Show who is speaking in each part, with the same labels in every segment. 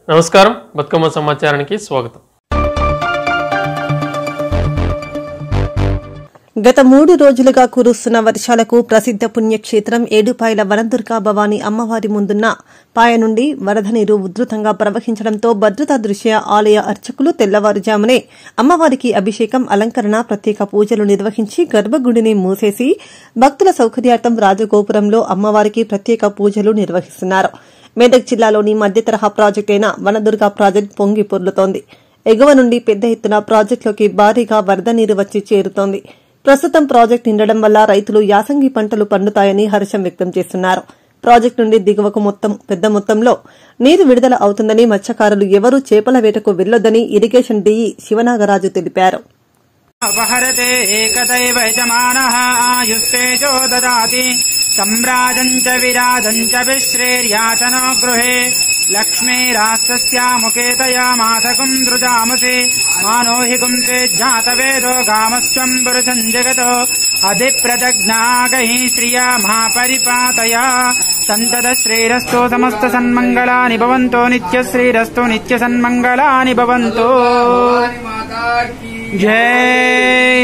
Speaker 1: నమస్కారం బతుకమ్మ సమాచారానికి స్వాగతం
Speaker 2: గత మూడు రోజులుగా కురుస్తున్న వర్షాలకు ప్రసిద్ధ పుణ్యక్షేత్రం ఏడుపాయల వనదుర్గా భవాని అమ్మవారి ముందున్న పాయ నుండి వరద నీరు ఉధృతంగా ప్రవహించడంతో భద్రతా దృష్ట్యా ఆలయ అర్చకులు తెల్లవారుజామునే అమ్మవారికి అభిషేకం అలంకరణ ప్రత్యేక పూజలు నిర్వహించి గర్భగుడిని మూసేసి భక్తుల సౌకర్యార్థం రాజగోపురంలో అమ్మవారికి ప్రత్యేక పూజలు నిర్వహిస్తున్నారు మెదక్ జిల్లాలోని మధ్య తరహా ప్రాజెక్టైన వనదుర్గా ప్రాజెక్టు పొంగి పొర్లుతోంది ఎగువ నుండి పెద్ద ఎత్తున ప్రాజెక్టులోకి భారీగా వరద నీరు వచ్చి చేరుతోంది ప్రస్తుతం ప్రాజెక్టు నిండడం వల్ల రైతులు యాసంగి పంటలు పండుతాయని హర్షం వ్యక్తం చేస్తున్నారు ప్రాజెక్టు నుండి దిగువకు మొత్తం పెద్ద మొత్తంలో నీరు విడుదల అవుతుందని మత్స్యకారులు ఎవరూ చేపల వేటకు వెళ్లొద్దని ఇరిగేషన్ డీఈ శివనాగరాజు తెలిపారు
Speaker 3: अपहरते एकतैव यजमानः आयुस्तेजो ददाति सम्राजम् च विराजम् च विश्रेर्याचनो गृहे लक्ष्मीरास्तस्यामुकेतयामासकुम् दृजामसि मानो हि कुन्ते ज्ञातवेदो गामस्त्वम् पुरुषम् जगतो अधिप्रदग्नागैः श्रिया महापरिपातया सन्ततश्रीरस्तु समस्तसन्मङ्गलानि भवन्तो नित्यश्रीरस्तु नित्यसन्मङ्गलानि भवन्तु जय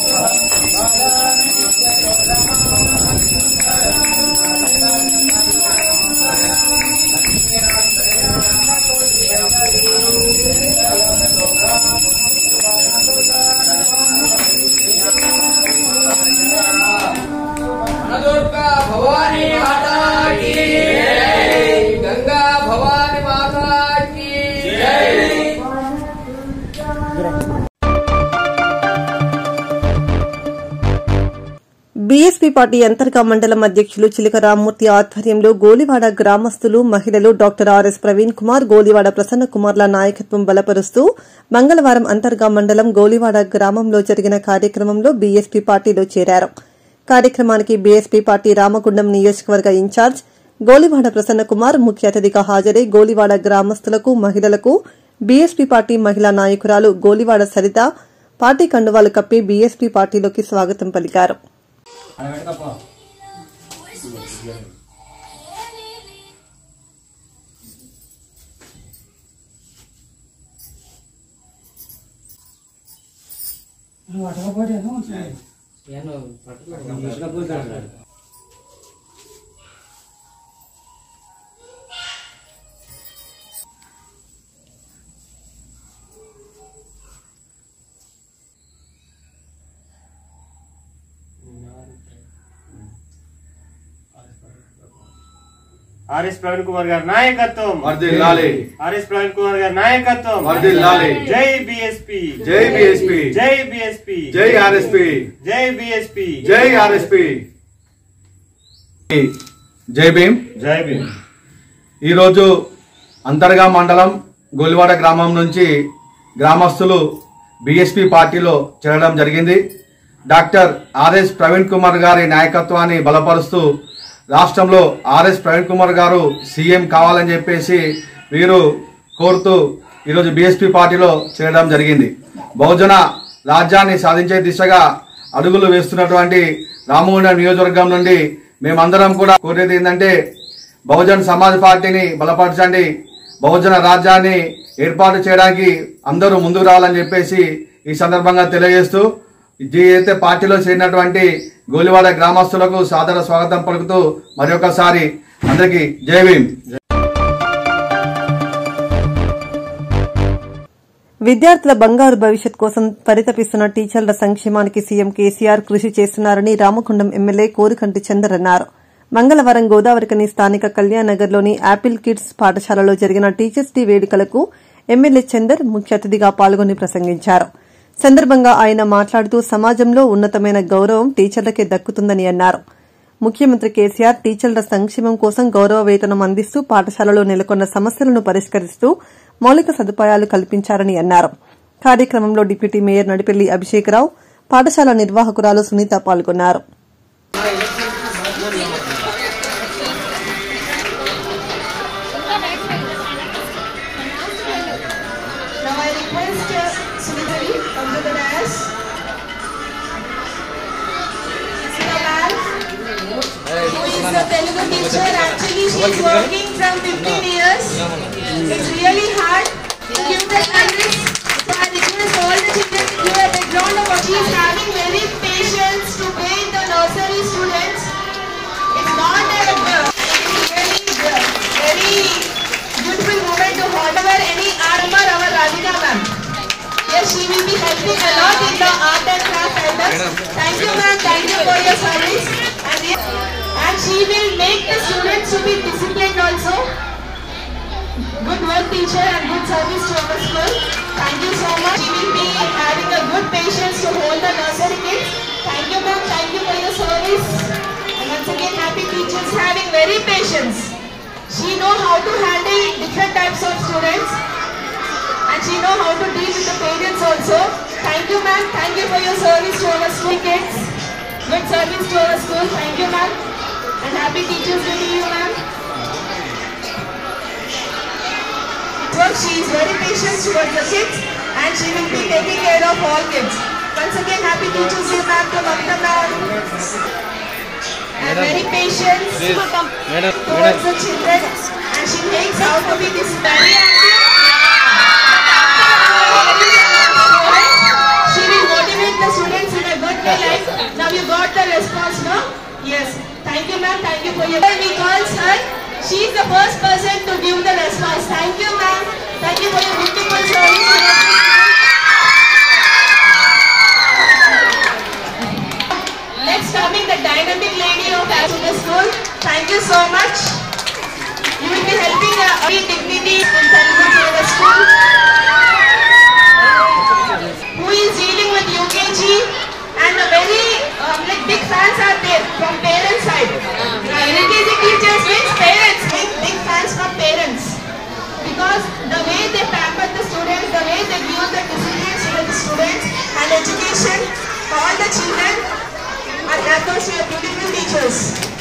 Speaker 4: दुर्गा भवानी माता की जय गंगा भवानी माता की जय
Speaker 2: బీఎస్పీ పార్టీ అంతర్గా మండలం అధ్యక్షులు చిలక రామ్మూర్తి ఆధ్వర్యంలో గోలివాడ గ్రామస్తులు మహిళలు డాక్టర్ ఆర్ఎస్ ప్రవీణ్ కుమార్ గోలివాడ ప్రసన్న కుమార్ల నాయకత్వం బలపరుస్తూ మంగళవారం అంతర్గా మండలం గోలివాడ గ్రామంలో జరిగిన కార్యక్రమంలో బీఎస్పీ పార్టీలో చేరారు కార్యక్రమానికి బీఎస్పీ పార్టీ రామగుండం నియోజకవర్గ ఇన్ఛార్జ్ గోలివాడ ప్రసన్న కుమార్ ముఖ్య అతిథిగా హాజరై గోలివాడ గ్రామస్తులకు మహిళలకు బీఎస్పీ పార్టీ మహిళా నాయకురాలు గోలివాడ సరిత పార్టీ కండువాలు కప్పి బీఎస్పీ పార్టీలోకి స్వాగతం పలికారు
Speaker 5: ఆర్ఎస్ ప్రవీణ్ కుమార్ గారి నాయకత్వం
Speaker 6: వర్ధిల్లాలి
Speaker 5: ఆర్ఎస్ ప్రవీణ్ కుమార్ గారి నాయకత్వం
Speaker 6: వర్ధిల్లాలి
Speaker 5: జై బిఎస్పి
Speaker 6: జై బిఎస్పి
Speaker 5: జై బిఎస్పి
Speaker 6: జై ఆర్ఎస్పి
Speaker 5: జై బిఎస్పి
Speaker 6: జై ఆర్ఎస్పి జై భీమ్
Speaker 5: జై భీమ్
Speaker 6: ఈరోజు అంతర్గా మండలం గొలివాడ గ్రామం నుంచి గ్రామస్తులు బిఎస్పి పార్టీలో చేరడం జరిగింది డాక్టర్ ఆర్ఎస్ ప్రవీణ్ కుమార్ గారి నాయకత్వాన్ని బలపరుస్తూ రాష్ట్రంలో ఆర్ఎస్ ప్రవీణ్ కుమార్ గారు సీఎం కావాలని చెప్పేసి వీరు కోరుతూ ఈరోజు బిఎస్పి పార్టీలో చేరడం జరిగింది బహుజన రాజ్యాన్ని సాధించే దిశగా అడుగులు వేస్తున్నటువంటి రామగుండం నియోజకవర్గం నుండి మేమందరం కూడా కోరేది ఏంటంటే బహుజన్ సమాజ్ పార్టీని బలపరచండి బహుజన రాజ్యాన్ని ఏర్పాటు చేయడానికి అందరూ ముందుకు రావాలని చెప్పేసి ఈ సందర్భంగా తెలియజేస్తూ అయితే పార్టీలో చేరినటువంటి గోలివాడ గ్రామస్తులకు సాదర స్వాగతం పలుకుతూ మరొకసారి అందరికీ జై భీమ్
Speaker 2: విద్యార్థుల బంగారు భవిష్యత్ కోసం పరితపిస్తున్న టీచర్ల సంక్షేమానికి సీఎం కేసీఆర్ కృషి చేస్తున్నారని రామకొండం ఎమ్మెల్యే కోరికంటి చందర్ అన్నారు మంగళవారం గోదావరికని స్థానిక కళ్యాణనగర్లోని యాపిల్ కిడ్స్ పాఠశాలలో జరిగిన టీచర్స్ డే వేడుకలకు ఎమ్మెల్యే చందర్ ముఖ్య అతిథిగా పాల్గొని ప్రసంగించారు సందర్భంగా ఆయన మాట్లాడుతూ సమాజంలో ఉన్నతమైన గౌరవం టీచర్లకే దక్కుతుందని అన్నారు ముఖ్యమంత్రి కేసీఆర్ టీచర్ల సంక్షేమం కోసం గౌరవ వేతనం అందిస్తూ పాఠశాలలో నెలకొన్న సమస్యలను పరిష్కరిస్తూ మౌలిక సదుపాయాలు కల్పించారని అన్నారు కార్యక్రమంలో డిప్యూటీ మేయర్ నడిపెల్లి అభిషేకరావు పాఠశాల నిర్వాహకురాలు సునీత పాల్గొన్నారు
Speaker 7: Now I request uh, Sunitari, come to the dais. Sita ma'am, who is is a Telugu teacher. Actually, she is working from 15 years. It's really hard to give the service. So I request all the children to give a background of what she is having very patience to guide the nursery students. It's not a really good, very beautiful moment to however any armor our Radhika ma'am. Yes, she will be helping a lot in the art and craft items. Thank you ma'am, thank you for your service. And, yes, and she will make the students to be disciplined also. Good work teacher and good service to our school. Thank you so much. She will be having a good patience to hold the nursery kids. Thank you ma'am, thank you for your service. And once again, happy teachers having very patience. She know how to handle different types of students and she know how to deal with the parents also. Thank you ma'am, thank you for your service to our school kids. Good service to our school, thank you ma'am. And happy teachers day to you ma'am. Well, she is very patient towards the kids and she will be taking care of all kids. Once again, happy teachers day ma'am to Mamta ma'am. And very patient towards the children and she makes out to be this very active. She will motivate the students in a good way like now you got the response no? Yes. Thank you ma'am, thank you for your we call her. She is the first person to give the response. Thank you ma'am. Thank you for your beautiful service. Next coming the dynamic lady of the school. Thank you so much. You will be helping uh, our dignity in Telugu to the school who is dealing with UKG and a very um, like big fans are there from parents side. Uh, UKG teachers means parents, big, big fans from parents. Because the way they pamper the students, the way they give the discipline to the students and education, all the children are that those who are beautiful teachers.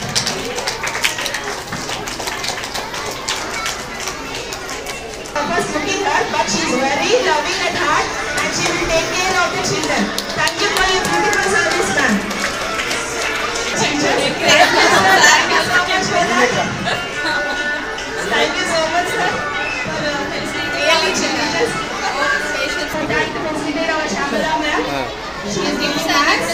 Speaker 7: First looking her, but she is very loving at heart and she will take care of the children. Thank you for your beautiful service, ma'am. Teacher, thank you, sir. Thank you so much for that. Thank you so much, sir, for uh, really children. Thank you for facilitate our Shamala, ma'am. She is giving thanks.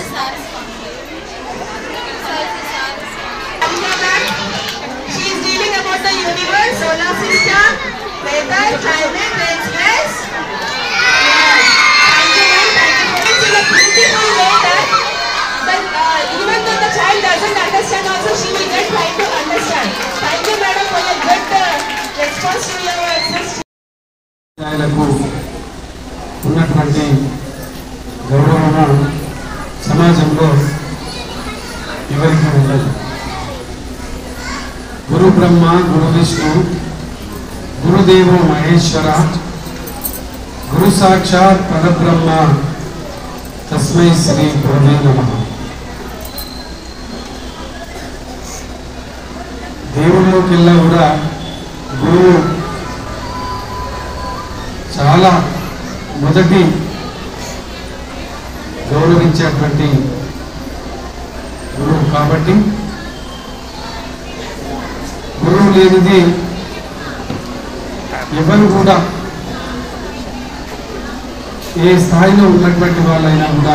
Speaker 7: Amina, ma'am. She is dealing about the universe, solar system, weather, climate, rain stress. Yes. Thank you, ma'am. Thank you. It's in a beautiful way that, that uh, even though the child doesn't understand, also she will get try to understand. Thank you, madam, for your good uh, response to your assist.
Speaker 8: ఉపాధ్యాయులకు ఉన్నటువంటి గౌరవము సమాజంలో ఎవరికి ఉండదు గురు బ్రహ్మ గురు విష్ణు గురుదేవో మహేశ్వర గురు సాక్షాత్ పరబ్రహ్మ తస్మై శ్రీ గురువే నమ దేవుళ్ళకెల్లా కూడా గురువు చాలా మొదటి గౌరవించేటువంటి గురువు కాబట్టి గురువు లేనిది ఎవరు కూడా ఏ స్థాయిలో ఉన్నటువంటి వాళ్ళైనా కూడా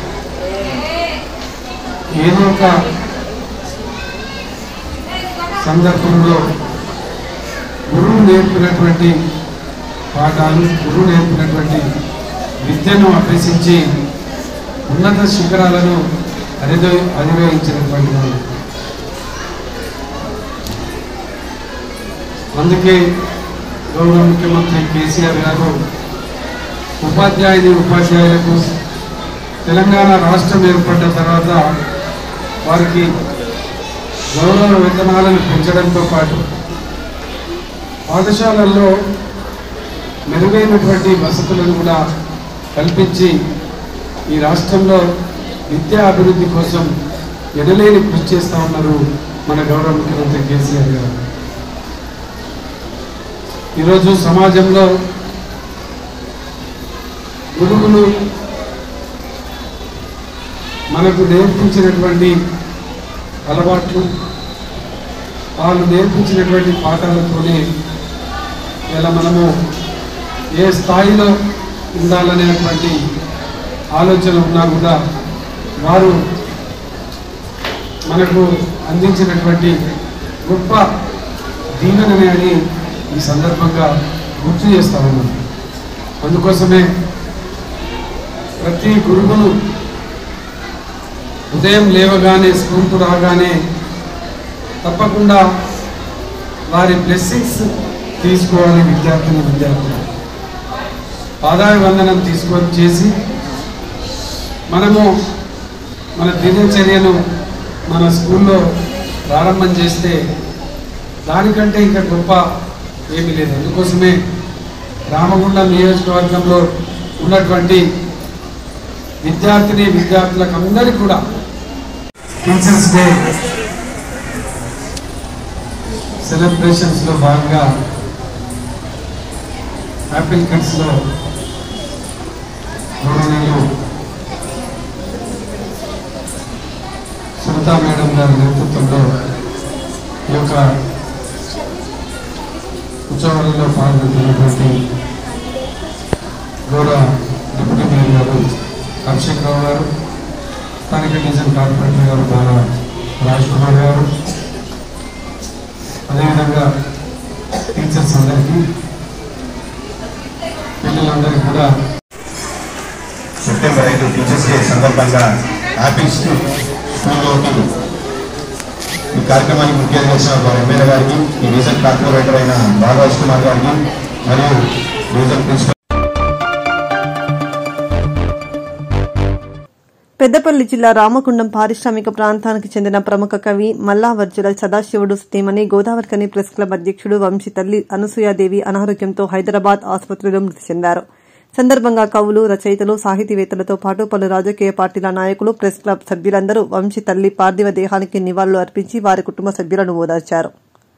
Speaker 8: ఏదో ఒక సందర్భంలో గురువు నేర్పినటువంటి పాఠాలు గురువు నేర్పినటువంటి విద్యను అభ్యసించి ఉన్నత శిఖరాలను అధిరో అధిరోహించినటువంటి వాళ్ళు అందుకే గౌరవ ముఖ్యమంత్రి కేసీఆర్ గారు ఉపాధ్యాయుని ఉపాధ్యాయులకు తెలంగాణ రాష్ట్రం ఏర్పడ్డ తర్వాత వారికి గౌరవ వేతనాలను పెంచడంతో పాటు పాఠశాలల్లో మెరుగైనటువంటి వసతులను కూడా కల్పించి ఈ రాష్ట్రంలో విద్యా అభివృద్ధి కోసం ఎనలేని కృషి చేస్తా ఉన్నారు మన గౌరవ ముఖ్యమంత్రి కేసీఆర్ గారు ఈరోజు సమాజంలో గురువులు మనకు నేర్పించినటువంటి అలవాట్లు వాళ్ళు నేర్పించినటువంటి పాఠాలతోనే ఇలా మనము ఏ స్థాయిలో ఉండాలనేటువంటి ఆలోచన ఉన్నా కూడా వారు మనకు అందించినటువంటి గొప్ప దీవెననే అని ఈ సందర్భంగా గుర్తు చేస్తా ఉన్నాం అందుకోసమే ప్రతి గురువును ఉదయం లేవగానే స్కూల్కు రాగానే తప్పకుండా వారి బ్లెస్సింగ్స్ తీసుకోవాలి విద్యార్థిని విద్యార్థులు పాదాయ వందనం తీసుకొని చేసి మనము మన దినచర్యను మన స్కూల్లో ప్రారంభం చేస్తే దానికంటే ఇంకా గొప్ప ఏమీ లేదు అందుకోసమే రామగుండం నియోజకవర్గంలో ఉన్నటువంటి విద్యార్థిని విద్యార్థులకు అందరికీ కూడా టీచర్స్ డే సెలబ్రేషన్స్లో భాగంగా యాపిల్ కట్స్లో గౌరవనీయులు సునీతా మేడం గారి నేతృత్వంలో ఈ యొక్క ఉత్సవాలలో పాల్గొంటున్నటువంటి గౌరవ డిప్యూటీ మేయర్ గారు అభిషేక్ రావు గారు స్థానిక డివిజన్ కార్పొరేటర్ గారు బాల రాజ్ కుమార్ గారు అదేవిధంగా టీచర్స్ అందరికీ పిల్లలందరికీ కూడా
Speaker 9: సెప్టెంబర్ ఐదు టీచర్స్ డే సందర్భంగా యాపిల్స్ స్కూల్లోకి ఈ కార్యక్రమానికి ముఖ్య అధ్యక్షులు వారి ఎమ్మెల్యే గారికి ఈ డివిజన్ కార్పొరేటర్ అయిన బాలరాజ్ కుమార్ గారికి మరియు డివిజన్ ప్రిన్సిపల్
Speaker 2: పెద్దపల్లి జిల్లా రామకుండం పారిశ్రామిక ప్రాంతానికి చెందిన ప్రముఖ కవి మల్లావర్జుల సదాశివుడు స్థీమని గోదావరికని ప్రెస్ క్లబ్ అధ్యక్షుడు వంశీ తల్లి అనసూయాదేవి అనారోగ్యంతో హైదరాబాద్ ఆసుపత్రిలో మృతి చెందారు సందర్భంగా కవులు రచయితలు సాహితీవేత్తలతో పాటు పలు రాజకీయ పార్టీల నాయకులు ప్రెస్ క్లబ్ సభ్యులందరూ వంశీ తల్లి పార్థివ దేహానికి నివాళులు అర్పించి వారి కుటుంబ సభ్యులను ఓదార్చారు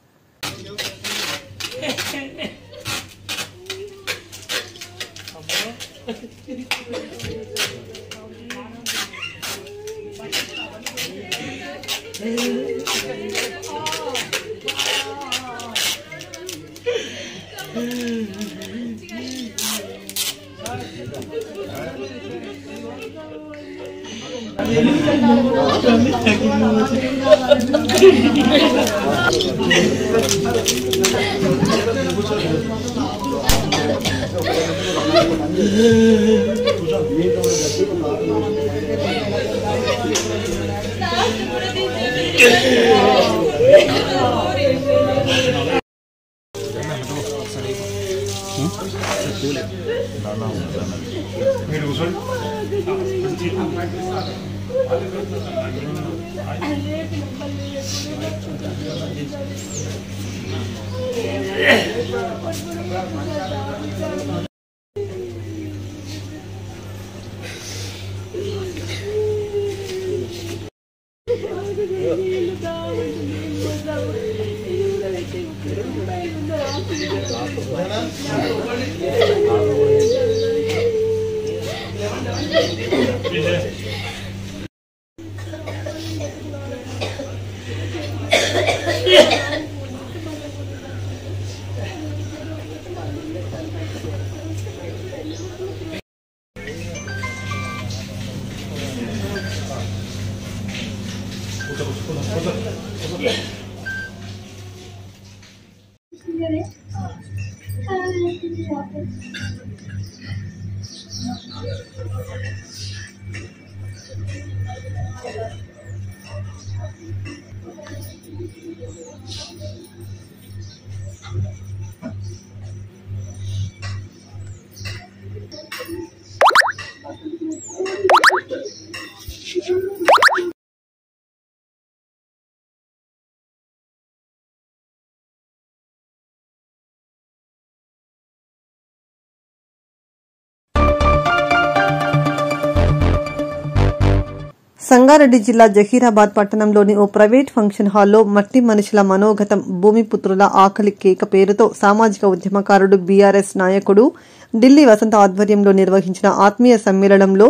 Speaker 2: సంగారెడ్డి జిల్లా జహీరాబాద్ పట్టణంలోని ఓ ప్రైవేట్ ఫంక్షన్ హాల్లో మట్టి మనుషుల మనోగతం భూమిపుత్రుల ఆకలి కేక పేరుతో సామాజిక ఉద్యమకారుడు బీఆర్ఎస్ నాయకుడు ఢిల్లీ వసంత ఆధ్వర్యంలో నిర్వహించిన ఆత్మీయ సమ్మేళనంలో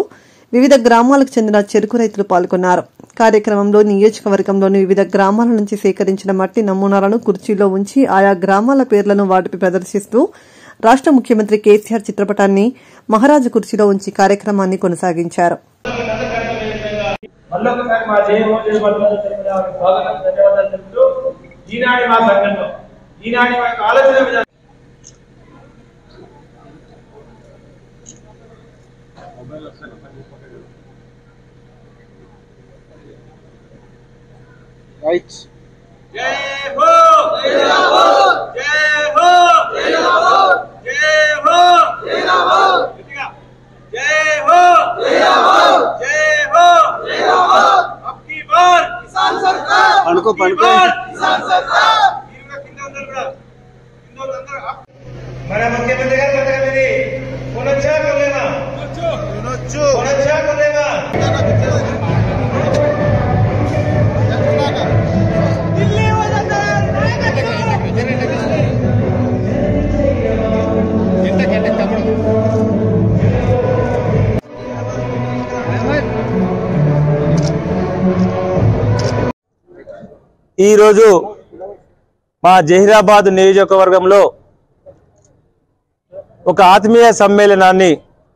Speaker 2: వివిధ గ్రామాలకు చెందిన చెరుకు రైతులు పాల్గొన్నారు కార్యక్రమంలో నియోజకవర్గంలోని వివిధ గ్రామాల నుంచి సేకరించిన మట్టి నమూనాలను కుర్చీలో ఉంచి ఆయా గ్రామాల పేర్లను వాటిపై ప్రదర్శిస్తూ రాష్ట ముఖ్యమంత్రి కేసీఆర్ చిత్రపటాన్ని మహారాజు కుర్చీలో ఉంచి కార్యక్రమాన్ని కొనసాగించారు
Speaker 10: మళ్ళొకసారి మా జయమోజీ వర్గాలు తెలిపిన స్వాగతం ధన్యవాదాలు చెప్తూ ఈనాటి మా సంఘంలో ఈనాటి మా యొక్క ఆలోచన విధానం రైట్ జై హో జై హో జై హో జై హో జై హో జై హో జై హో జై హో జై హో జై హో అబ్కి బార్ కిసాన్ సర్కార్ పడుకో పడుకో కిసాన్ సర్కార్ మీరు కూడా కింద అందరూ కూడా కింద అందరూ మన ముఖ్యమంత్రి గారు పథకం ఇది కొనొచ్చా కొనలేమా కొనొచ్చు కొనొచ్చా కొనలేమా
Speaker 11: ఈరోజు మా జహీరాబాద్ నియోజకవర్గంలో ఒక ఆత్మీయ సమ్మేళనాన్ని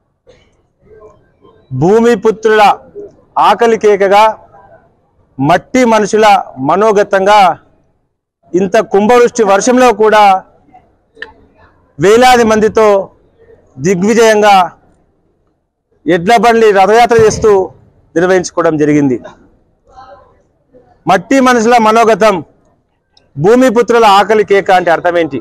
Speaker 11: భూమిపుత్రుల ఆకలి కేకగా మట్టి మనుషుల మనోగతంగా ఇంత కుంభవృష్టి వర్షంలో కూడా వేలాది మందితో దిగ్విజయంగా ఎడ్ల బండి రథయాత్ర చేస్తూ నిర్వహించుకోవడం జరిగింది మట్టి మనుషుల మనోగతం భూమిపుత్రుల ఆకలి కేక అంటే అర్థం ఏంటి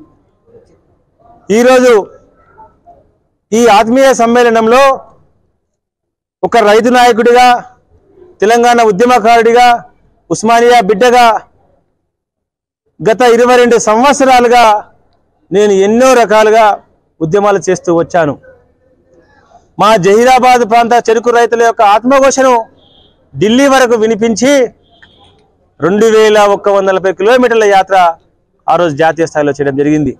Speaker 11: ఈరోజు ఈ ఆత్మీయ సమ్మేళనంలో ఒక రైతు నాయకుడిగా తెలంగాణ ఉద్యమకారుడిగా ఉస్మానియా బిడ్డగా గత ఇరవై రెండు సంవత్సరాలుగా నేను ఎన్నో రకాలుగా ఉద్యమాలు చేస్తూ వచ్చాను మా జహీరాబాద్ ప్రాంత చెరుకు రైతుల యొక్క ఆత్మఘోషను ఢిల్లీ వరకు వినిపించి రెండు వేల ఒక్క వంద నలభై కిలోమీటర్ల యాత్ర ఆ రోజు జాతీయ స్థాయిలో చేయడం జరిగింది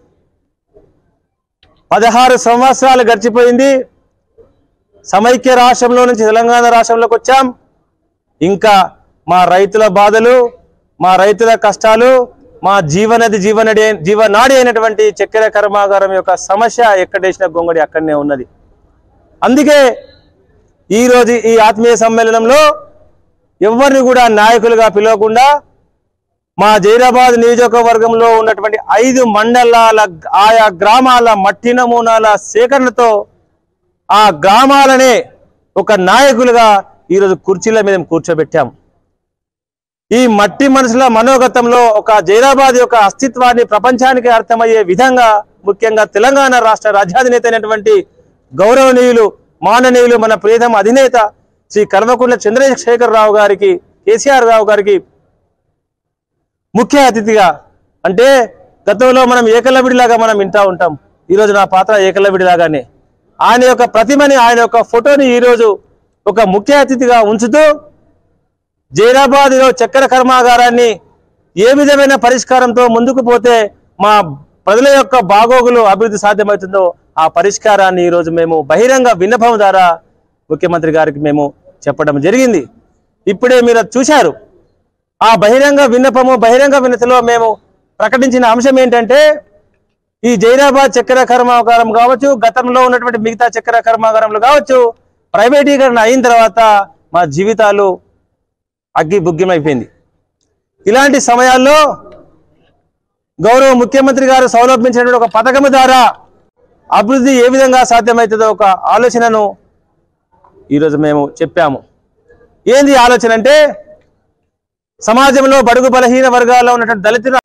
Speaker 11: పదహారు సంవత్సరాలు గడిచిపోయింది సమైక్య రాష్ట్రంలో నుంచి తెలంగాణ రాష్ట్రంలోకి వచ్చాం ఇంకా మా రైతుల బాధలు మా రైతుల కష్టాలు మా జీవనది జీవనడి జీవనాడి అయినటువంటి చక్కెర కర్మాగారం యొక్క సమస్య ఎక్కడేసిన గొంగడి అక్కడనే ఉన్నది అందుకే ఈరోజు ఈ ఆత్మీయ సమ్మేళనంలో ఎవరిని కూడా నాయకులుగా పిలవకుండా మా జైరాబాద్ నియోజకవర్గంలో ఉన్నటువంటి ఐదు మండలాల ఆయా గ్రామాల మట్టి నమూనాల సేకరణతో ఆ గ్రామాలనే ఒక నాయకులుగా ఈరోజు కుర్చీల మీద కూర్చోబెట్టాం ఈ మట్టి మనుషుల మనోగతంలో ఒక జైరాబాద్ యొక్క అస్తిత్వాన్ని ప్రపంచానికి అర్థమయ్యే విధంగా ముఖ్యంగా తెలంగాణ రాష్ట్ర రాజ్యాధినేత అయినటువంటి గౌరవనీయులు మాననీయులు మన ప్రియతమ అధినేత శ్రీ కల్వకుంట్ల చంద్రశేఖర్ రావు గారికి కేసీఆర్ రావు గారికి ముఖ్య అతిథిగా అంటే గతంలో మనం ఏకలవిడిలాగా మనం వింటా ఉంటాం ఈరోజు నా పాత్ర ఏకలవిడిలాగానే ఆయన యొక్క ప్రతిమని ఆయన యొక్క ఫోటోని ఈరోజు ఒక ముఖ్య అతిథిగా ఉంచుతూ జైరాబాద్లో చక్కెర కర్మాగారాన్ని ఏ విధమైన పరిష్కారంతో ముందుకు పోతే మా ప్రజల యొక్క బాగోగులు అభివృద్ధి సాధ్యమవుతుందో ఆ పరిష్కారాన్ని ఈరోజు మేము బహిరంగ విన్నపం ద్వారా ముఖ్యమంత్రి గారికి మేము చెప్పడం జరిగింది ఇప్పుడే మీరు అది చూశారు ఆ బహిరంగ విన్నపము బహిరంగ వినతిలో మేము ప్రకటించిన అంశం ఏంటంటే ఈ జైరాబాద్ చక్కెర కర్మాగారం కావచ్చు గతంలో ఉన్నటువంటి మిగతా చక్కెర కర్మాగారంలు కావచ్చు ప్రైవేటీకరణ అయిన తర్వాత మా జీవితాలు అగ్గి బుగ్గిమైపోయింది ఇలాంటి సమయాల్లో గౌరవ ముఖ్యమంత్రి గారు సౌలభ్యించినటువంటి ఒక పథకం ద్వారా అభివృద్ధి ఏ విధంగా సాధ్యమవుతుందో ఒక ఆలోచనను ఈరోజు మేము చెప్పాము ఏంది ఆలోచన అంటే సమాజంలో బడుగు బలహీన వర్గాల్లో ఉన్నటువంటి దళితుల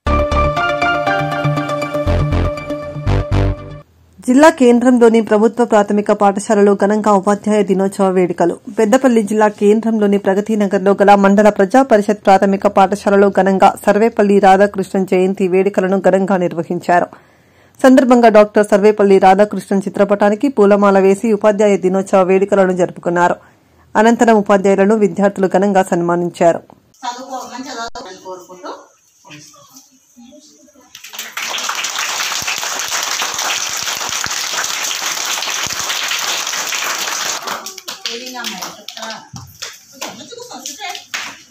Speaker 2: జిల్లా కేంద్రంలోని ప్రభుత్వ ప్రాథమిక పాఠశాలలో ఘనంగా ఉపాధ్యాయ దినోత్సవ వేడుకలు పెద్దపల్లి జిల్లా కేంద్రంలోని ప్రగతి నగర్లో గల మండల ప్రజా పరిషత్ ప్రాథమిక పాఠశాలలో ఘనంగా సర్వేపల్లి రాధాకృష్ణన్ జయంతి వేడుకలను ఘనంగా నిర్వహించారు సందర్భంగా డాక్టర్ సర్వేపల్లి రాధాకృష్ణన్ చిత్రపటానికి పూలమాల వేసి ఉపాధ్యాయ దినోత్సవ వేడుకలను జరుపుకున్నారు అనంతరం ఉపాధ్యాయులను విద్యార్థులు ఘనంగా సన్మానించారు
Speaker 12: చదువుకో మంచిగా చదువుకోవాలని కోరుకుంటూ క్లీనింగ్ అమ్మాయి చెప్తా కూర్చో మంచి కూర్చో సిట్రేట్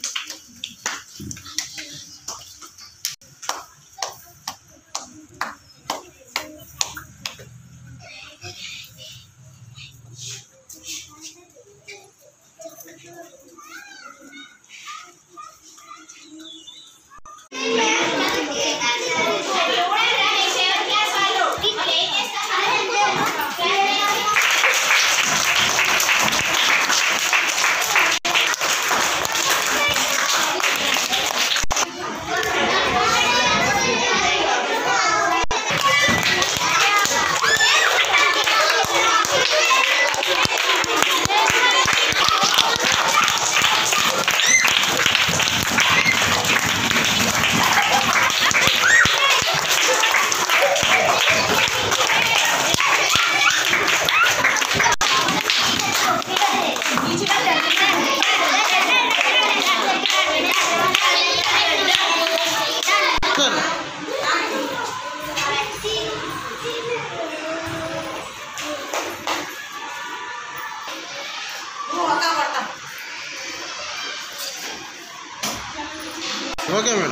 Speaker 13: ఓకే మేడం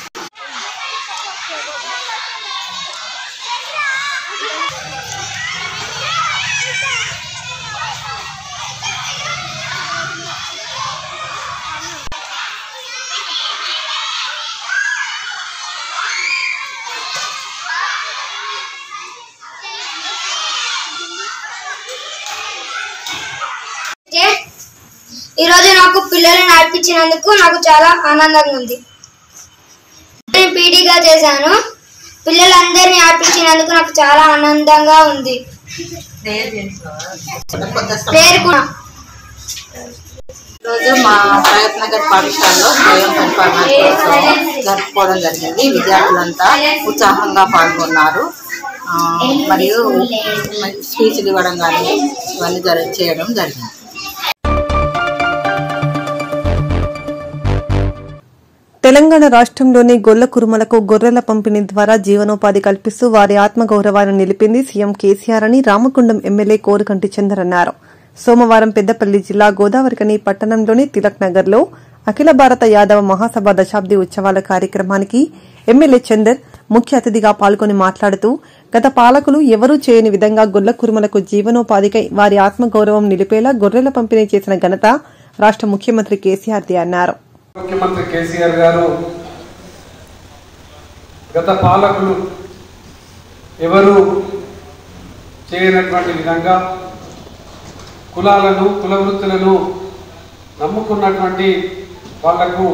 Speaker 14: ఈ రోజు నాకు పిల్లల్ని నడిపించినందుకు నాకు చాలా ఆనందంగా ఉంది నేను పీడీగా చేశాను పిల్లలందరినీ ఆడిపించినందుకు నాకు చాలా ఆనందంగా ఉంది పేరు కూడా
Speaker 12: రోజు మా ప్రయత్న నగర్ పాఠశాలలో స్వయం పరిపాలన దినోత్సవం జరుపుకోవడం జరిగింది విద్యార్థులంతా ఉత్సాహంగా పాల్గొన్నారు ఆ, మరియు స్పీచ్లు ఇవ్వడం కానీ ఇవన్నీ జరి చేయడం జరిగింది
Speaker 2: తెలంగాణ రాష్ట్రంలోని గొల్ల కురుమలకు గొర్రెల పంపిణీ ద్వారా జీవనోపాధి కల్పిస్తూ వారి ఆత్మగౌరవాన్ని నిలిపింది సీఎం కేసీఆర్ అని రామగుండం ఎమ్మెల్యే కోరుకంటి చందర్ అన్నారు సోమవారం పెద్దపల్లి జిల్లా గోదావరికని పట్టణంలోని తిలక్ నగర్ లో అఖిల భారత యాదవ మహాసభ దశాబ్ది ఉత్సవాల కార్యక్రమానికి ఎమ్మెల్యే చందర్ ముఖ్య అతిథిగా పాల్గొని మాట్లాడుతూ గత పాలకులు ఎవరూ చేయని విధంగా గొల్ల కురుమలకు జీవనోపాధికై వారి ఆత్మగౌరవం నిలిపేలా గొర్రెల పంపిణీ చేసిన ఘనత రాష్ట ముఖ్యమంత్రి కేసీఆర్ది అన్నారు
Speaker 8: ముఖ్యమంత్రి కేసీఆర్ గారు గత పాలకులు ఎవరు చేయనటువంటి విధంగా కులాలను కుల వృత్తులను నమ్ముకున్నటువంటి వాళ్లకు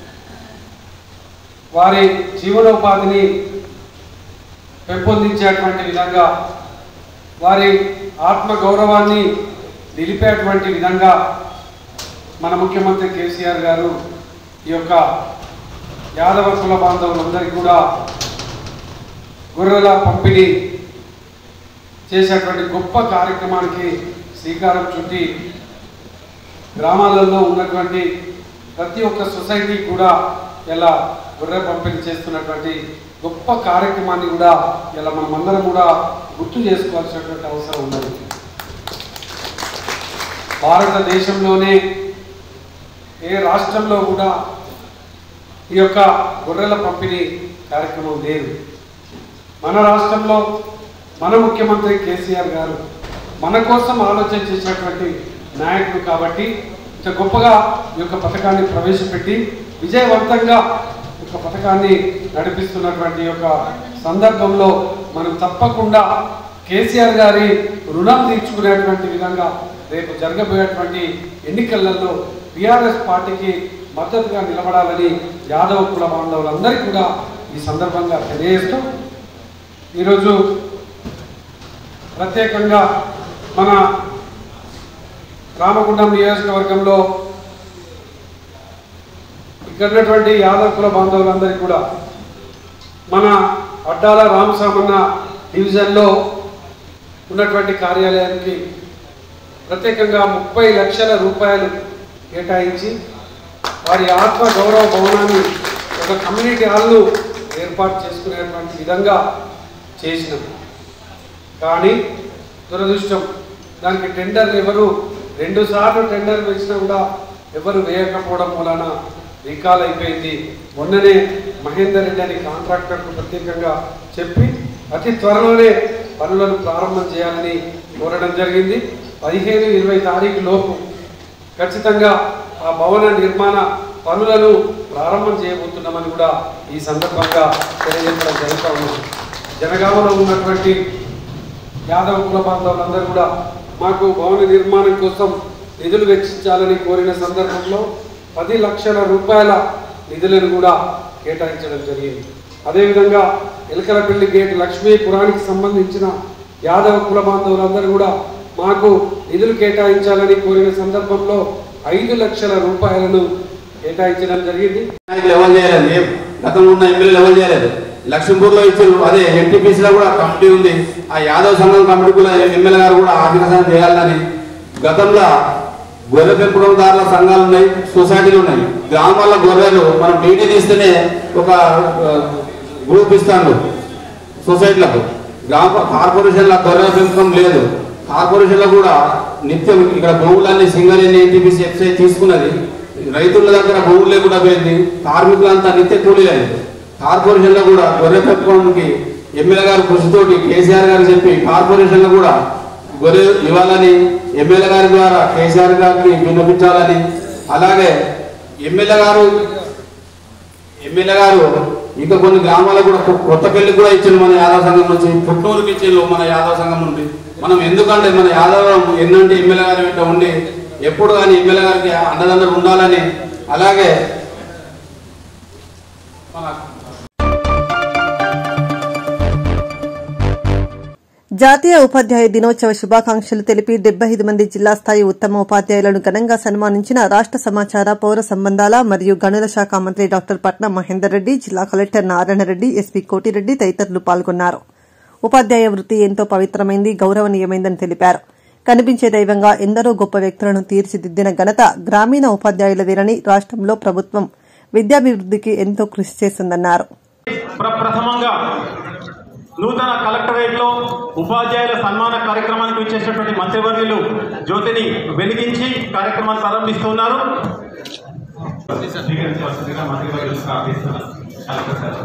Speaker 8: వారి జీవనోపాధిని పెంపొందించేటువంటి విధంగా వారి ఆత్మ గౌరవాన్ని నిలిపేటువంటి విధంగా మన ముఖ్యమంత్రి కేసీఆర్ గారు ఈ యొక్క యాదవ కుల బాంధవులందరికీ కూడా గొర్రెల పంపిణీ చేసేటువంటి గొప్ప కార్యక్రమానికి శ్రీకారం చుట్టి గ్రామాలలో ఉన్నటువంటి ప్రతి ఒక్క సొసైటీ కూడా ఇలా గొర్రె పంపిణీ చేస్తున్నటువంటి గొప్ప కార్యక్రమాన్ని కూడా ఇలా మనమందరం కూడా గుర్తు చేసుకోవాల్సినటువంటి అవసరం ఉన్నది భారతదేశంలోనే ఏ రాష్ట్రంలో కూడా ఈ యొక్క గొర్రెల పంపిణీ కార్యక్రమం లేదు మన రాష్ట్రంలో మన ముఖ్యమంత్రి కేసీఆర్ గారు మన కోసం ఆలోచన చేసినటువంటి నాయకుడు కాబట్టి ఇంత గొప్పగా ఈ యొక్క పథకాన్ని ప్రవేశపెట్టి విజయవంతంగా ఈ యొక్క పథకాన్ని నడిపిస్తున్నటువంటి యొక్క సందర్భంలో మనం తప్పకుండా కేసీఆర్ గారి రుణం తీర్చుకునేటువంటి విధంగా రేపు జరగబోయేటువంటి ఎన్నికలలో టీఆర్ఎస్ పార్టీకి మద్దతుగా నిలబడాలని యాదవ కుల బాంధవులందరికీ కూడా ఈ సందర్భంగా తెలియజేస్తూ ఈరోజు ప్రత్యేకంగా మన రామగుండం నియోజకవర్గంలో ఇక్కడ ఉన్నటువంటి యాదవ కుల బాంధవులందరికీ కూడా మన అడ్డాల రామసామన్న డివిజన్లో ఉన్నటువంటి కార్యాలయానికి ప్రత్యేకంగా ముప్పై లక్షల రూపాయలు కేటాయించి వారి ఆత్మ గౌరవ భవనాన్ని ఒక కమ్యూనిటీ హాల్ను ఏర్పాటు చేసుకునేటువంటి విధంగా చేసినాం కానీ దురదృష్టం దానికి టెండర్లు ఎవరు రెండు సార్లు టెండర్ వేసినా కూడా ఎవరు వేయకపోవడం వలన రీకాల్ అయిపోయింది మొన్ననే మహేందర్ రెడ్డి అని కాంట్రాక్టర్కు ప్రత్యేకంగా చెప్పి అతి త్వరలోనే పనులను ప్రారంభం చేయాలని కోరడం జరిగింది పదిహేను ఇరవై తారీఖు లోపు ఖచ్చితంగా ఆ భవన నిర్మాణ పనులను ప్రారంభం చేయబోతున్నామని కూడా ఈ సందర్భంగా తెలియజేయడం జరుగుతూ ఉంది జనగామలో ఉన్నటువంటి యాదవ కుల బాంధవులందరూ కూడా మాకు భవన నిర్మాణం కోసం నిధులు వెచ్చించాలని కోరిన సందర్భంలో పది లక్షల రూపాయల నిధులను కూడా కేటాయించడం జరిగింది అదేవిధంగా ఎలకలపల్లి గేట్ లక్ష్మీపురానికి సంబంధించిన యాదవ కుల బాంధవులందరూ కూడా మాకు నిధులు కేటాయించాలని కోరిన సందర్భంలో ఐదు లక్షల రూపాయలను కేటాయించడం జరిగింది
Speaker 15: లెవెల్ చేయలేదు ఏం గతంలో ఉన్న ఎమ్మెల్యే లెవెల్ చేయలేదు లక్ష్మీపూర్లో ఇచ్చారు అదే ఎన్టీపీసీలో కూడా కమిటీ ఉంది ఆ యాదవ్ సంఘం కమిటీ కూడా ఎమ్మెల్యే గారు కూడా ఆర్థిక సాయం చేయాలని గతంలో గొర్రె పెంపకందారుల సంఘాలు ఉన్నాయి సొసైటీలు ఉన్నాయి గ్రామాల గొర్రెలు మనం డీడీ తీస్తేనే ఒక ఆ, గ్రూప్ ఇస్తాను సొసైటీలకు గ్రామ కార్పొరేషన్ల గొర్రెల పెంపకం లేదు కార్పొరేషన్లో కూడా నిత్యం ఇక్కడ భూములన్నీ సింగరేణి ఎన్టీపీసీ ఎఫ్సై తీసుకున్నది రైతుల దగ్గర భూములు లేకుండా పోయింది కార్మికులంతా నిత్య కూలీలేదు కార్పొరేషన్లో కూడా గొర్రె పెంపకానికి ఎమ్మెల్యే గారి కృషితోటి కేసీఆర్ గారు చెప్పి కార్పొరేషన్లో కూడా గొర్రె ఇవ్వాలని ఎమ్మెల్యే గారి ద్వారా కేసీఆర్ గారికి విన్నపించాలని అలాగే ఎమ్మెల్యే గారు ఎమ్మెల్యే గారు ఇంకా కొన్ని గ్రామాలకు కూడా కొ- కొత్త పెళ్లి కూడా ఇచ్చిండు మన యాదవ సంఘం నుంచి పుట్టూరుకి ఇచ్చిండు మన యాదవ సంఘం నుండి మనం ఎందుకంటే మన యాదవ ఎన్నంటే ఎమ్మెల్యే గారి వెంట ఉండి ఎప్పుడు కానీ ఎమ్మెల్యే గారికి అండదండలు ఉండాలని అలాగే మన
Speaker 2: జాతీయ ఉపాధ్యాయ దినోత్సవ శుభాకాంక్షలు తెలిపి డెబ్బై ఐదు మంది జిల్లా స్థాయి ఉత్తమ ఉపాధ్యాయులను ఘనంగా సన్మానించిన రాష్ట సమాచార పౌర సంబంధాల మరియు గనుల శాఖ మంత్రి డాక్టర్ పట్నం మహేందర్ రెడ్డి జిల్లా కలెక్టర్ నారాయణరెడ్డి ఎస్పీ కోటిరెడ్డి తదితరులు పాల్గొన్నారు ఉపాధ్యాయ వృత్తి ఎంతో పవిత్రమైంది గౌరవనీయమైందని తెలిపారు కనిపించే దైవంగా ఎందరో గొప్ప వ్యక్తులను తీర్చిదిద్దిన ఘనత గ్రామీణ ఉపాధ్యాయులదేనని రాష్టంలో ప్రభుత్వం విద్యాభివృద్దికి ఎంతో కృషి చేసిందన్నారు
Speaker 16: ప్రప్రథమంగా నూతన కలెక్టరేట్ లో ఉపాధ్యాయుల సన్మాన కార్యక్రమానికి వచ్చేసినటువంటి మంత్రివర్యులు జ్యోతిని వెలిగించి కార్యక్రమాన్ని ప్రారంభిస్తున్నారు స్వీకరించవలసిందిగా మంత్రివర్యులు ప్రార్థిస్తున్నారు కలెక్టర్ గారు.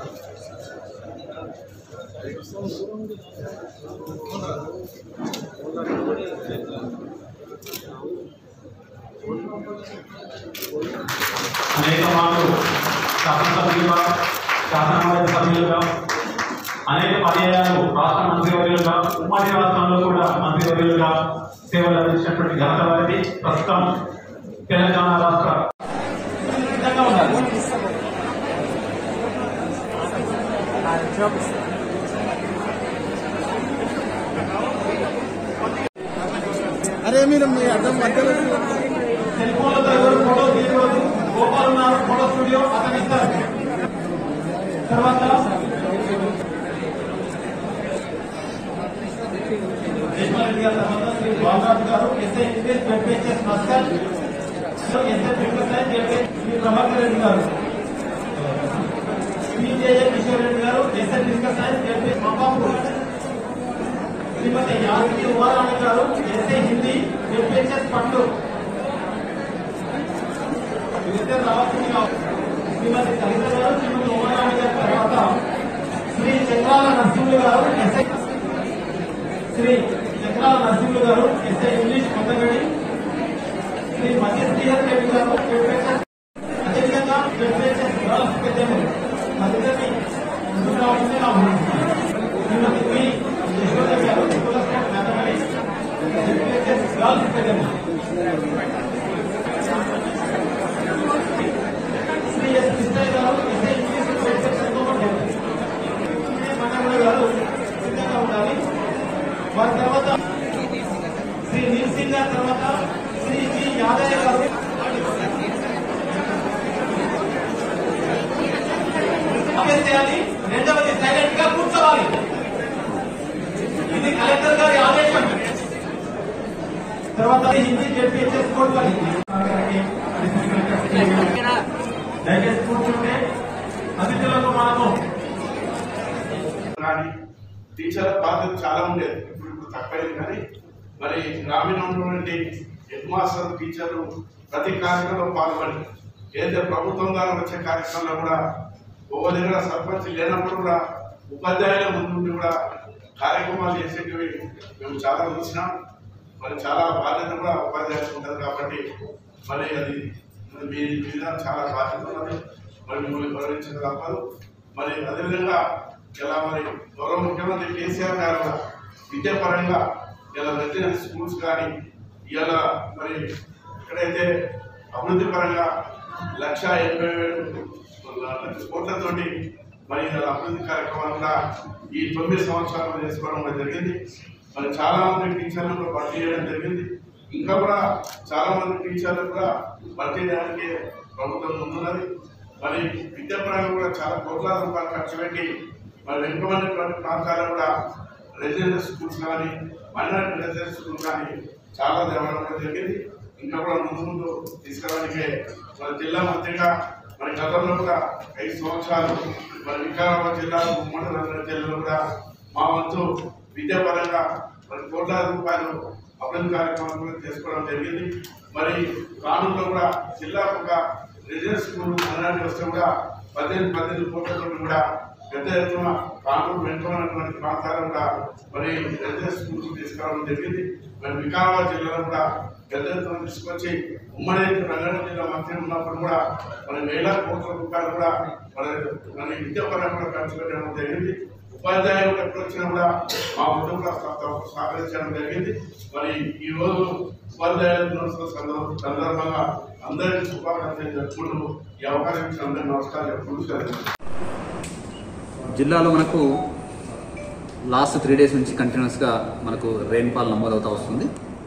Speaker 16: అనేక మార్లు శాసనసభ్యులుగా శాసనమండలి సభ్యులుగా అనేక పర్యాయాలు రాష్ట్ర మంత్రివర్యులుగా ఉమ్మడి రాష్ట్రంలో కూడా మంత్రివర్యులుగా సేవలు అందించినటువంటి ఘనత వారిది ప్రస్తుతం తెలంగాణ రాష్ట్ర సిద్ధంగా ఉన్నారు.
Speaker 17: అరే మీరు మీ అర్థం మధ్యలో
Speaker 16: సెల్ ఫోన్లతో ఎవరు ఫోటో తీయకూడదు గోపాల్ ఉన్నారు ఫోటో స్టూడియో అతను ఇస్తారు తర్వాత జయపాల్ గారి తర్వాత శ్రీ బాలరాజు గారు SI English Venkateswara Bhaskar SI Venkateswara JP Shri Prabhakar Reddy గారు పిజేఏ కిషోర్ రెడ్డి గారు ఎస్ఐ ఫిజికల్ సైన్స్ జెపి మబాబు శ్రీమతి యాదగిరి ఉమారాణి గారు ఎస్ఐ హిందీ జెపిహెచ్ఎస్ పట్టు వీరిద్దరు రావాల్సిందిగా శ్రీమతి కవిత గారు శ్రీమతి ఉమారాణి గారి తర్వాత శ్రీ చక్రాల నరసింహులు గారు ఎస్ఐ శ్రీ చక్రాల నరసింహులు గారు ఎస్ఐ ఇంగ్లీష్ కొత్తగడి శ్రీ మధ్య శ్రీహర్ రెడ్డి గారు జెపిహెచ్ఎస్ అదేవిధంగా జెపిహెచ్ఎస్ గర్ల్స్ పెద్దలు మధ్యతరగతి ముందుకు రావాల్సింది నా ఆహ్వానిస్తున్నాను. శ్రీమతి పి యశోద గారు Tripura state mathematics JPHS girls పెద్దలు శ్రీ ఎస్ కృష్ణయ్య గారు ఎస్ఐ ఇంగ్లీష్ జెపిహెచ్ఎస్ ఎంతోమంది మనగడ గారు సిద్ధంగా ఉండాలి వారి తర్వాత శ్రీ నీల్ సింగ్ గారి తర్వాత శ్రీ జి యాదయ్య గారు అభ్యర్థి చేయాలి రెండవది సైలెంట్ గా కూర్చోవాలి ఇది కలెక్టర్ గారి ఆదేశం తర్వాత హిందీ జెడ్పీహెచ్ఎస్ కోర్టు దయచేసి కూర్చుంటే అతిథులకు మనము
Speaker 18: కానీ టీచర్ల బాధ్యత చాలా ఉండేది ఇప్పుడు ఇప్పుడు తప్పలేదు కానీ మరి గ్రామీణ ఉన్నటువంటి హెడ్ మాస్టర్ టీచర్లు ప్రతి కార్యక్రమంలో పాల్గొని ఏదైతే ప్రభుత్వం ద్వారా వచ్చే కార్యక్రమంలో కూడా ఒక్కో దగ్గర సర్పంచ్ లేనప్పుడు కూడా ఉపాధ్యాయుల ముందు కూడా కార్యక్రమాలు చేసేటివి మేము చాలా చూసినాం మరి చాలా బాధ్యత కూడా ఉపాధ్యాయులకు ఉంటుంది కాబట్టి మరి అది మరి మీ మీద చాలా బాధ్యత ఉన్నది మరి మిమ్మల్ని గౌరవించక తప్పదు మరి అదేవిధంగా ఇలా మరి గౌరవ ముఖ్యమంత్రి కేసీఆర్ గారు కూడా విద్యాపరంగా ఇలా రెసిడెన్స్ స్కూల్స్ కానీ ఇలా మరి ఎక్కడైతే అభివృద్ధి పరంగా లక్ష ఎనభై వేలు లక్ష కోట్లతోటి మరి ఇలా అభివృద్ధి కార్యక్రమాలు కూడా ఈ తొమ్మిది సంవత్సరాలు చేసుకోవడం కూడా జరిగింది మరి చాలా మంది టీచర్లు కూడా భర్తీ చేయడం జరిగింది ఇంకా కూడా చాలా మంది టీచర్లు కూడా భర్తీ చేయడానికి ప్రభుత్వం ముందున్నది మరి విద్యాపరంగా కూడా చాలా కోట్లాది రూపాయలు ఖర్చు పెట్టి మరి వెనుకబడినటువంటి ప్రాంతాల్లో కూడా రెసిడెన్షియల్ స్కూల్స్ కానీ మైనారిటీ రెసిడెన్షియల్ స్కూల్ కానీ చాలా దేవడం కూడా జరిగింది ఇంకా కూడా ముందు ముందు తీసుకురావడానికి మరి జిల్లా మంత్రిగా మరి గతంలో కూడా ఐదు సంవత్సరాలు మరి వికారాబాద్ జిల్లా ఉమ్మడి రంగారెడ్డి జిల్లాలో కూడా మా వంతు విద్యాపరంగా మరి కోట్లాది రూపాయలు అభివృద్ధి కార్యక్రమాలు కూడా చేసుకోవడం జరిగింది మరి కానూరులో కూడా జిల్లాకు ఒక రెసిడెన్స్ స్కూల్ మైనారిటీ వస్తే కూడా పద్దెనిమిది పద్దెనిమిది కోట్లతో కూడా పెద్ద ఎత్తున కానూరు వెనుకబడినటువంటి ప్రాంతాలు కూడా మరి రెసిడెన్స్ స్కూల్స్ తీసుకురావడం జరిగింది మరి వికారాబాద్ జిల్లాలో కూడా పెద్ద ఎత్తున తీసుకొచ్చి ఉమ్మడి రంగారెడ్డి జిల్లా మంత్రి ఉన్నప్పుడు కూడా మరి వేల కోట్ల రూపాయలు కూడా మరి మరి విద్యాపరంగా కూడా ఖర్చు పెట్టడం జరిగింది ఉపాధ్యాయులు ఎప్పుడు వచ్చినా కూడా మా వద్ద కూడా సహ- సహకరించడం జరిగింది మరి ఈ రోజు ఉపాధ్యాయుల దినోత్సవ సందర్భ- సందర్భంగా అందరికీ శుభాకాంక్షలు జరుపుకుంటూ ఈ అవకాశం ఇచ్చిన అందరికీ నమస్కారం చెప్పుకుంటూ
Speaker 19: జిల్లాలో మనకు లాస్ట్ త్రీ డేస్ నుంచి కంటిన్యూస్గా మనకు రెయిన్ఫాల్ నమోదవుతూ వస్తుంది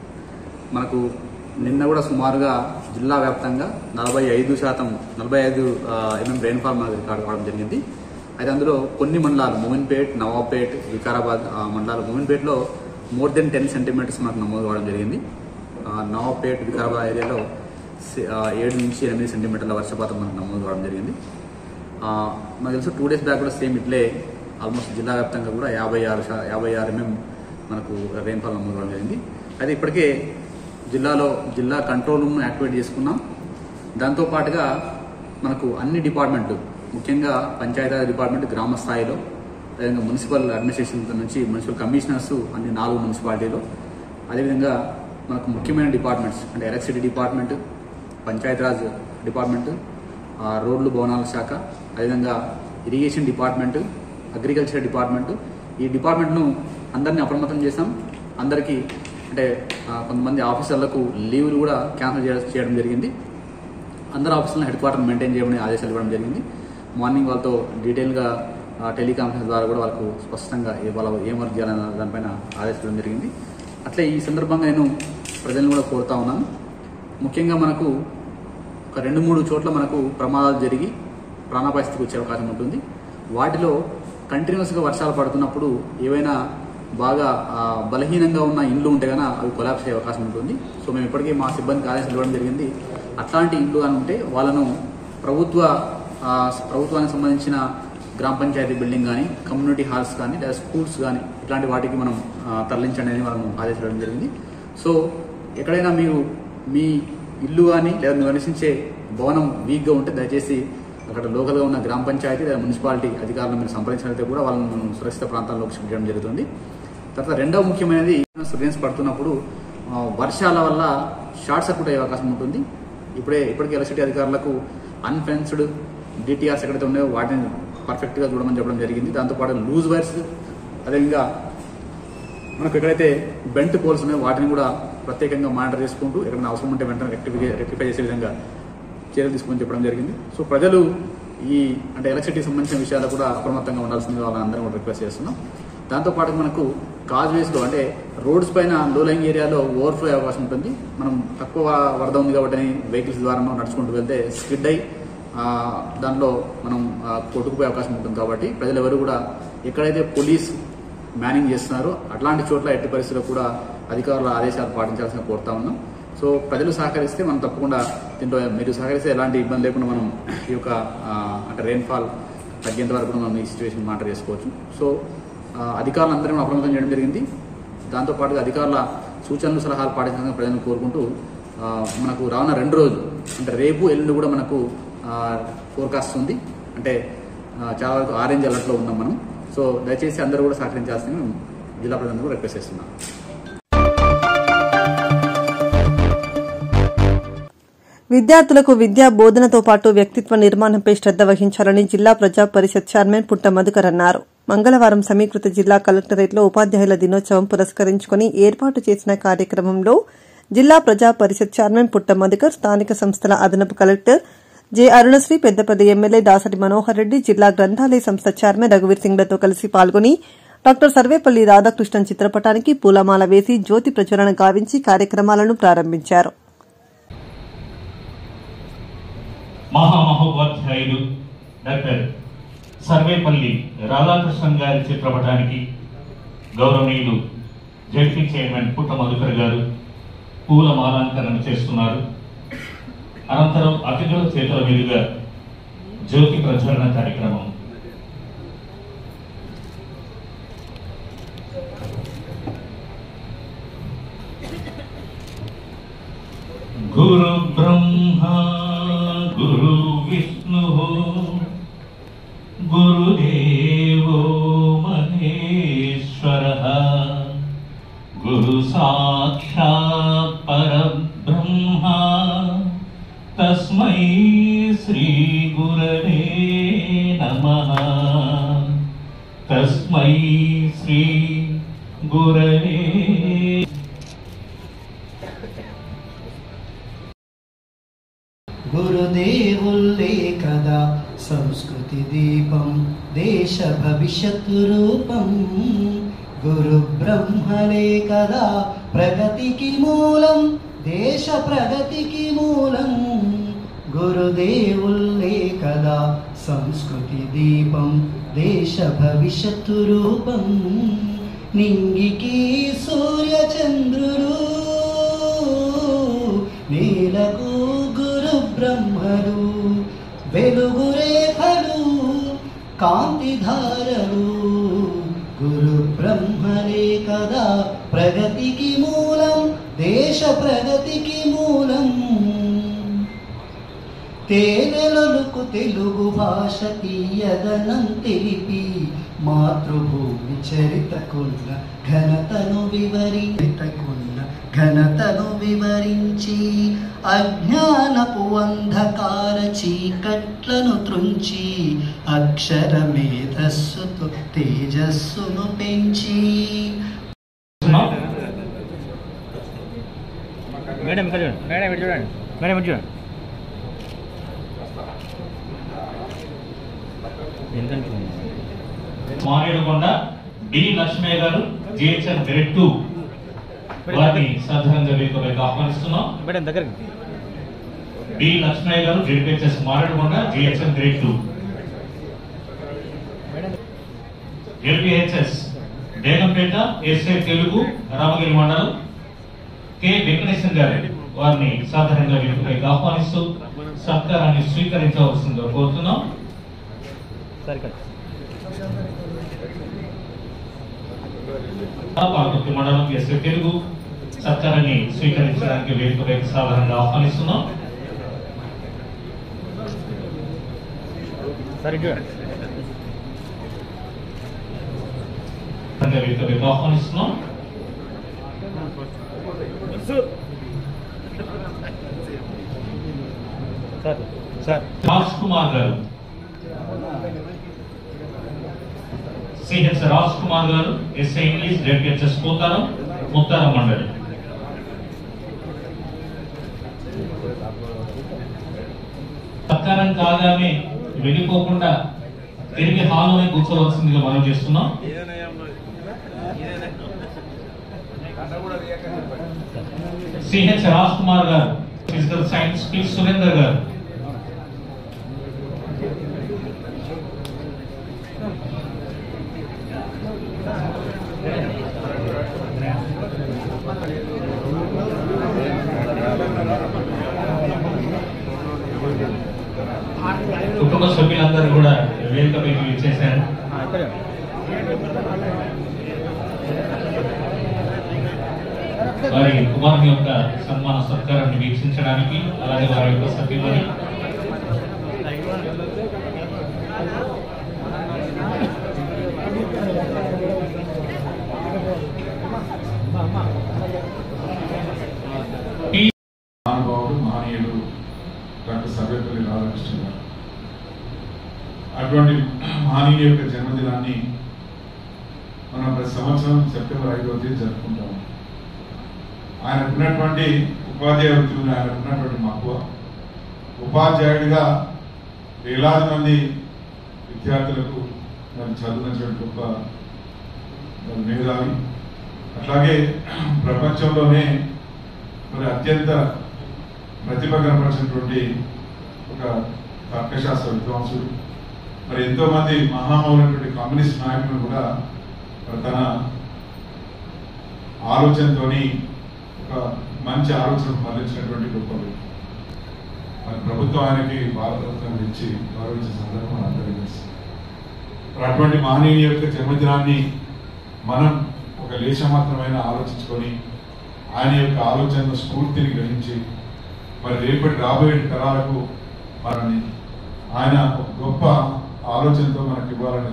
Speaker 19: మనకు నిన్న కూడా సుమారుగా జిల్లా వ్యాప్తంగా నలభై ఐదు శాతం నలభై ఐదు ఎంఎం రెయిన్ఫాల్ మనకు రికార్డు కావడం జరిగింది అయితే అందులో కొన్ని మండలాలు మోమిన్పేట్ నవాబ్పేట్ వికారాబాద్ ఆ, మండలాలు మోమిన్పేట్లో మోర్ దెన్ టెన్ సెంటీమీటర్స్ మనకు నమోదు కావడం జరిగింది ఆ, నవాబ్పేట్ వికారాబాద్ ఏరియాలో సి- ఆ, ఏడు నుంచి ఎనిమిది సెంటీమీటర్ల వర్షపాతం మనకు నమోదు కావడం జరిగింది ఆ, నాకు తెలుసు టూ డేస్ బ్యాక్ కూడా సేమ్ ఇట్లే ఆల్మోస్ట్ జిల్లా వ్యాప్తంగా కూడా యాభై ఆరు శా యాభై ఆరు ఎంఎం మనకు రెయిన్ఫాల్ నమోదు కావడం జరిగింది అయితే ఇప్పటికే జిల్లాలో జిల్లా కంట్రోల్ రూమ్ను యాక్టివేట్ చేసుకున్నాం దాంతోపాటుగా మనకు అన్ని డిపార్ట్మెంట్లు ముఖ్యంగా పంచాయతీరాజ్ డిపార్ట్మెంట్ గ్రామ స్థాయిలో అదేవిధంగా మున్సిపల్ అడ్మినిస్ట్రేషన్ నుంచి మున్సిపల్ కమిషనర్స్ అన్ని నాలుగు మున్సిపాలిటీలో అదేవిధంగా మనకు ముఖ్యమైన డిపార్ట్మెంట్స్ అంటే ఎలక్ట్రిసిటీ డిపార్ట్మెంట్ పంచాయతీరాజ్ డిపార్ట్మెంట్ ఆ, రోడ్లు భవనాల శాఖ అదేవిధంగా ఇరిగేషన్ డిపార్ట్మెంట్ అగ్రికల్చర్ డిపార్ట్మెంట్ ఈ డిపార్ట్మెంట్ను అందరినీ అప్రమత్తం చేశాం అందరికీ అంటే ఆ, కొంతమంది ఆఫీసర్లకు లీవ్లు కూడా క్యాన్సిల్ చేయ- చేయడం జరిగింది అందరు ఆఫీసులను హెడ్ క్వార్టర్ మెయింటైన్ చేయమని ఆదేశాలు ఇవ్వడం జరిగింది మార్నింగ్ వాళ్ళతో డీటెయిల్గా టెలికాన్ఫరెన్స్ ద్వారా కూడా వాళ్ళకు స్పష్టంగా ఏ- వాళ్ళ ఏం వర్క్ చేయాలన్న దానిపైన ఆదేశాలు ఇవ్వడం జరిగింది అట్లే ఈ సందర్భంగా నేను ప్రజలను కూడా కోరుతా ఉన్నాను ముఖ్యంగా మనకు ఒక రెండు మూడు చోట్ల మనకు ప్రమాదాలు జరిగి ప్రాణాపాయ స్థితికి వచ్చే అవకాశం ఉంటుంది వాటిలో కంటిన్యూస్గా వర్షాలు పడుతున్నప్పుడు ఏవైనా బాగా ఆ, బలహీనంగా ఉన్న ఇండ్లు ఉంటే కనుక అవి కొలాప్స్ అయ్యే అవకాశం ఉంటుంది సో మేము ఇప్పటికే మా సిబ్బందికి ఆదేశాలు ఇవ్వడం జరిగింది అట్లాంటి ఇండ్లు కానీ ఉంటే వాళ్ళను ప్రభుత్వ ఆ, ప్రభుత్వానికి సంబంధించిన గ్రామ పంచాయతీ బిల్డింగ్ కానీ కమ్యూనిటీ హాల్స్ కానీ లేదా స్కూల్స్ కానీ ఇట్లాంటి వాటికి మనం ఆ, తరలించండి అని వాళ్ళను ఆదేశాలు ఇవ్వడం జరిగింది సో ఎక్కడైనా మీరు మీ ఇల్లు కానీ లేదా మీరు నివసించే భవనం వీక్గా ఉంటే దయచేసి అక్కడ లోకల్గా ఉన్న గ్రామ పంచాయతీ లేదా మున్సిపాలిటీ అధికారులను మీరు సంప్రదించినట్లయితే కూడా వాళ్ళని మనం సురక్షిత ప్రాంతాల్లోకి షిఫ్ట్ చేయడం జరుగుతుంది తర్వాత రెండవ ముఖ్యమైనది రెయిన్స్ పడుతున్నప్పుడు ఆ, వర్షాల వల్ల షార్ట్ సర్క్యూట్ అయ్యే అవకాశం ఉంటుంది ఇప్పుడే ఇప్పటికే ఎలక్ట్రిసిటీ అధికారులకు అన్ఫెన్స్డ్ డిటిఆర్స్ ఎక్కడైతే ఉన్నాయో వాటిని పర్ఫెక్ట్గా చూడమని చెప్పడం జరిగింది దాంతోపాటు లూజ్ వైర్స్ అదేవిధంగా మనకు ఎక్కడైతే బెంట్ పోల్స్ ఉన్నాయో వాటిని కూడా ప్రత్యేకంగా మానిటర్ చేసుకుంటూ ఎక్కడైనా అవసరం ఉంటే వెంటనే రెక్టిఫై రెక్టిఫై చేసే విధంగా చర్యలు తీసుకొని చెప్పడం జరిగింది సో ప్రజలు ఈ అంటే ఎలక్ట్రిసిటీకి సంబంధించిన విషయాలు కూడా అప్రమత్తంగా ఉండాల్సిందిగా వాళ్ళందరం కూడా రిక్వెస్ట్ చేస్తున్నాం దాంతోపాటు మనకు కాజ్వేస్లో అంటే రోడ్స్ పైన లో లైన్ ఏరియాలో ఓవర్ఫ్లో అయ్యే అవకాశం ఉంటుంది మనం తక్కువ వరద ఉంది కాబట్టి వెహికల్స్ ద్వారా నడుచుకుంటూ వెళ్తే స్కిడ్ అయి ఆ, దాంట్లో మనం ఆ, కొట్టుకుపోయే అవకాశం ఉంటుంది కాబట్టి ప్రజలు ఎవరు కూడా ఎక్కడైతే పోలీస్ మ్యానింగ్ చేస్తున్నారో అట్లాంటి చోట్ల ఎట్టి పరిస్థితుల్లో కూడా అధికారుల ఆదేశాలు పాటించాల్సిన కోరుతా ఉన్నాం సో ప్రజలు సహకరిస్తే మనం తప్పకుండా దీంట్లో మీరు సహకరిస్తే ఎలాంటి ఇబ్బంది లేకుండా మనం ఈ యొక్క ఆ, అంటే రెయిన్ఫాల్ తగ్గేంత వరకు కూడా మనం ఈ సిచ్యువేషన్ మాటర్ చేసుకోవచ్చు సో ఆ, అధికారులందరూ కూడా అప్రమత్తం చేయడం జరిగింది దాంతోపాటుగా అధికారుల సూచనలు సలహాలు పాటించాలని ప్రజలను కోరుకుంటూ ఆ, మనకు రానున్న రెండు రోజులు అంటే రేపు ఎల్లుండి కూడా మనకు ఫోర్కాస్ట్ ఉంది అంటే ఆ, చాలా వరకు ఆరెంజ్ అలర్ట్లో ఉన్నాం మనం సో దయచేసి అందరూ కూడా సహకరించాల్సింది మేము జిల్లా ప్రజలందరూ కూడా రిక్వెస్ట్ చేస్తున్నాం
Speaker 2: విద్యార్థులకు విద్యా బోధనతో పాటు వ్యక్తిత్వ నిర్మాణంపై శ్రద్ధ వహించాలని జిల్లా ప్రజా పరిషత్ చైర్మన్ పుట్ట మధుకర్ అన్నారు మంగళవారం సమీకృత జిల్లా కలెక్టరేట్లో ఉపాధ్యాయుల దినోత్సవం పురస్కరించుకుని ఏర్పాటు చేసిన కార్యక్రమంలో జిల్లా ప్రజా పరిషత్ చైర్మన్ పుట్ట మధుకర్ స్థానిక సంస్థల అదనపు collector J Arunasri Peddapalli MLA Dasari Manohar Reddy జిల్లా గ్రంథాలయ సంస్థ చైర్మన్ రఘువీర్ సింగ్లతో కలిసి పాల్గొని డాక్టర్ సర్వేపల్లి రాధాకృష్ణన్ చిత్రపటానికి పూలమాల వేసి జ్యోతి ప్రచురణ గావించి కార్యక్రమాలను ప్రారంభించారు
Speaker 20: మహామహోపాధ్యాయులు డాక్టర్ సర్వేపల్లి రాధాకృష్ణన్ గారి చిత్రపటానికి గౌరవనీయులు జడ్పీ చైర్మన్ పుట్ట మధుకర్ గారు పూల మాలాంకరణ చేస్తున్నారు అనంతరం అతిథుల చేతుల మీదుగా జ్యోతి ప్రజ్వలన కార్యక్రమం గురు బ్రహ్మ గురు విష్ణు గురుదేవో మహేశ్వర గురు సాక్షాత్ పరబ్రహ్మ తస్మై శ్రీ గురవే నమః తస్మై శ్రీ గురవే
Speaker 21: గురుదేవుల్లే కదా సంస్కృతి దీపం దేశ భవిష్యత్తు రూపం గురు బ్రహ్మలే కదా ప్రగతికి మూలం దేశ ప్రగతికి మూలం గురుదేవుల్లే కదా సంస్కృతి దీపం దేశ భవిష్యత్తు రూపం నింగికి సూర్య చంద్రులు నేలకు గురు బ్రహ్మలు వెలుగు రేఖలు కాంతి ధారలు గురు బ్రహ్మలే కదా ప్రగతికి మూలం దేశ ప్రగతికి మూలం తేనెలొలుకు తెలుగు భాష తీయదనం తెలిపి మాతృభూమి చరితకున్న ఘనతను వివరించకున్న ఘనతను వివరించి అజ్ఞానపు అంధకార చీకట్లను త్రుంచి అక్షర మేధస్సుతో తేజస్సును పెంచి
Speaker 3: మేడం ఇక్కడ చూడండి మేడం ఇక్కడ చూడండి మేడం ఇక్కడ చూడండి
Speaker 20: మారేడుకొండ డి లక్ష్మయ్య గారు జిహెచ్ఎన్ గ్రేడ్ టూ వారిని సాధారణంగా వేదికపైకి ఆహ్వానిస్తున్నాం
Speaker 3: మేడం దగ్గరికి
Speaker 20: డి లక్ష్మయ్య గారు ZPHS Maredukonda GHN grade two ZPHS Begumpet SI Telugu Ramagiri మండలం కె వెంకటేశన్ గారు వారిని సాధారణంగా వేదికపైకి ఆహ్వానిస్తూ సత్కారాన్ని స్వీకరించవలసిందిగా కోరుతున్నాం
Speaker 3: సరికట్
Speaker 20: పాలకొత్తి మండలం ఎస్ఐ తెలుగు సత్కారాన్ని స్వీకరించడానికి వేదికపైకి సాధారణంగా ఆహ్వానిస్తున్నాం
Speaker 3: సరే చూడండి
Speaker 20: సాధారణంగా వేదికపైకి ఆహ్వానిస్తున్నాం
Speaker 3: సార్ సార్
Speaker 20: రాజ్ కుమార్ గారు సిహెచ్ రాజ్ కుమార్ గారు SI English ZPHS Potharam Mutharam మండలి సత్కారం కాగానే వెళ్ళిపోకుండా తిరిగి హాల్లోనే కూర్చోవలసిందిగా మనం చేస్తున్నాం సిహెచ్ రాజ్ కుమార్ గారు ఫిజికల్ సైన్స్ పి సురేందర్ గారు కుటుంబ సభ్యులందరూ కూడా వేదికపైకి ఇచ్చేశారు
Speaker 3: ఇక్కడ
Speaker 20: వారి కుమారుని యొక్క సన్మాన సత్కారాన్ని వీక్షించడానికి అలాగే వారి యొక్క సభ్యులని
Speaker 1: మహానుభావుడు మహనీయుడు డాక్టర్ సర్వేపల్లి రాధాకృష్ణ గారు అటువంటి మహనీయుల యొక్క జన్మదినాన్ని మనం ప్రతి సంవత్సరం సెప్టెంబర్ ఐదవ తేదీ జరుపుకుంటాం ఆయనకు ఉన్నటువంటి ఉపాధ్యాయ వృత్తులు ఆయనకు ఉన్నటువంటి మక్కువ ఉపాధ్యాయుడిగా వేలాది మంది విద్యార్థులకు మరి చదువునటువంటి గొప్ప మరి మేధావి అట్లాగే ప్రపంచంలోనే మరి అత్యంత ప్రతిభ కనపరిచినటువంటి ఒక తర్కశాస్త్ర విద్వాంసుడు మరి ఎంతో మంది మహామౌలైనటువంటి కమ్యూనిస్ట్ నాయకులు కూడా మరి తన ఆలోచనతోని ఒక మంచి ఆలోచన మరలించినటువంటి గొప్ప వ్యక్తి మరి ప్రభుత్వం ఆయనకి భారతరత్నం ఇచ్చి గౌరవించే సందర్భం మనందరికీ తెలుసు మరి అటువంటి మహనీయుని యొక్క జన్మదినాన్ని మనం ఒక లేశమాత్రమైన ఆలోచించుకొని ఆయన యొక్క ఆలోచన స్ఫూర్తిని గ్రహించి మరి రేపటి రాబోయే తరాలకు మనని ఆయన ఒక గొప్ప ఆలోచనతో మనకు ఇవ్వాలని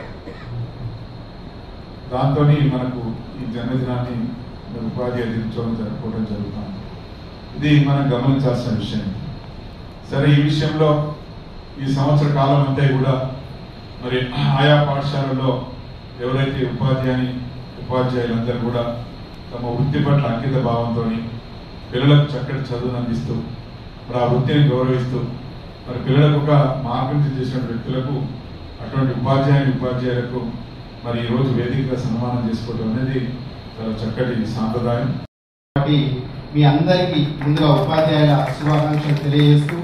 Speaker 1: దాంతో మనకు ఈ జన్మదినాన్ని మరి ఉపాధ్యాయ దినోత్సవం జరుపుకోవడం జరుగుతుంది ఇది మనం గమనించాల్సిన విషయం సరే ఈ విషయంలో ఈ సంవత్సర కాలం అంతా కూడా మరి ఆయా పాఠశాలలో ఎవరైతే ఉపాధ్యాయుని ఉపాధ్యాయులందరూ కూడా తమ వృత్తి పట్ల అంకిత భావంతో పిల్లలకు చక్కటి చదువును అందిస్తూ మరి ఆ వృత్తిని గౌరవిస్తూ మరి పిల్లలకు ఒక మార్గం చేసిన వ్యక్తులకు అటువంటి ఉపాధ్యాయుని ఉపాధ్యాయులకు మరి ఈ రోజు వేదికగా సన్మానం చేసుకోవడం అనేది చాలా చక్కటి సాంప్రదాయం
Speaker 22: కాబట్టి మీ అందరికీ ముందుగా ఉపాధ్యాయుల శుభాకాంక్షలు తెలియజేస్తూ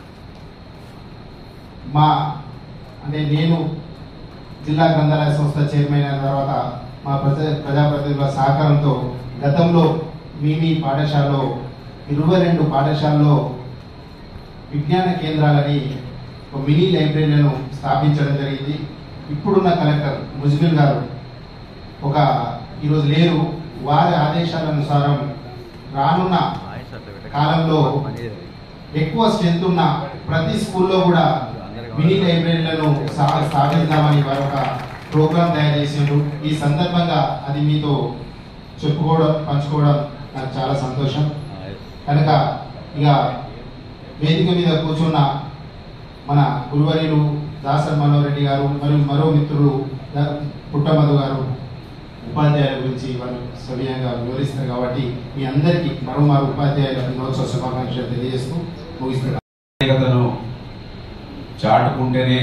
Speaker 22: మా అంటే నేను జిల్లా గ్రంథాలయ సంస్థ చైర్మన్ అయిన తర్వాత మా ప్రజా ప్రజాప్రతినిధుల సహకారంతో గతంలో మీ మీ పాఠశాలలో ఇరవై రెండు పాఠశాలలో విజ్ఞాన కేంద్రాలని ఒక మినీ లైబ్రరీలను స్థాపించడం జరిగింది ఇప్పుడున్న కలెక్టర్ ముజ్మిల్ గారు ఒక ఈరోజు లేరు వారి ఆదేశాలనుసారం రానున్న కాలంలో ఎక్కువ స్ట్రెంత్ ఉన్న ప్రతి స్కూల్లో కూడా మినీ లైబ్రరీలను స్థా- స్థాపిద్దామని వారు ఒక ప్రోగ్రాం తయారు చేసిండ్రు ఈ సందర్భంగా అది మీతో చెప్పుకోవడం పంచుకోవడం నాకు చాలా సంతోషం కనుక ఇక వేదిక మీద కూర్చున్న మన గురువర్యులు దాసర్ మనోహర్ రెడ్డి గారు మరియు మరో మిత్రుడు ద- పుట్టమధు గారు ఉపాధ్యాయుల గురించి వారు సవ్యంగా వివరిస్తారు కాబట్టి మీ అందరికీ మరో మారు ఉపాధ్యాయుల దినోత్సవ శుభాకాంక్షలు తెలియజేస్తూ ముగిస్తున్నాను
Speaker 15: ప్రత్యేకతను చాటుకుంటేనే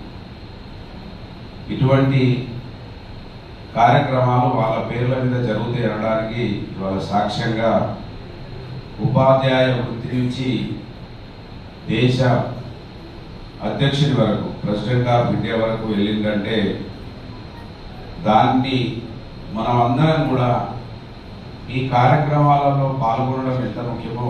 Speaker 15: ఇటువంటి కార్యక్రమాలు వాళ్ళ పేర్ల మీద జరుగుతాయి అనడానికి ఇవాళ సాక్ష్యంగా ఉపాధ్యాయ వృత్తి నుంచి దేశ అధ్యక్షుడి వరకు ప్రెసిడెంట్ ఆఫ్ ఇండియా వరకు వెళ్ళిందంటే దాన్ని మనం అందరం కూడా ఈ కార్యక్రమాలలో పాల్గొనడం ఎంత ముఖ్యమో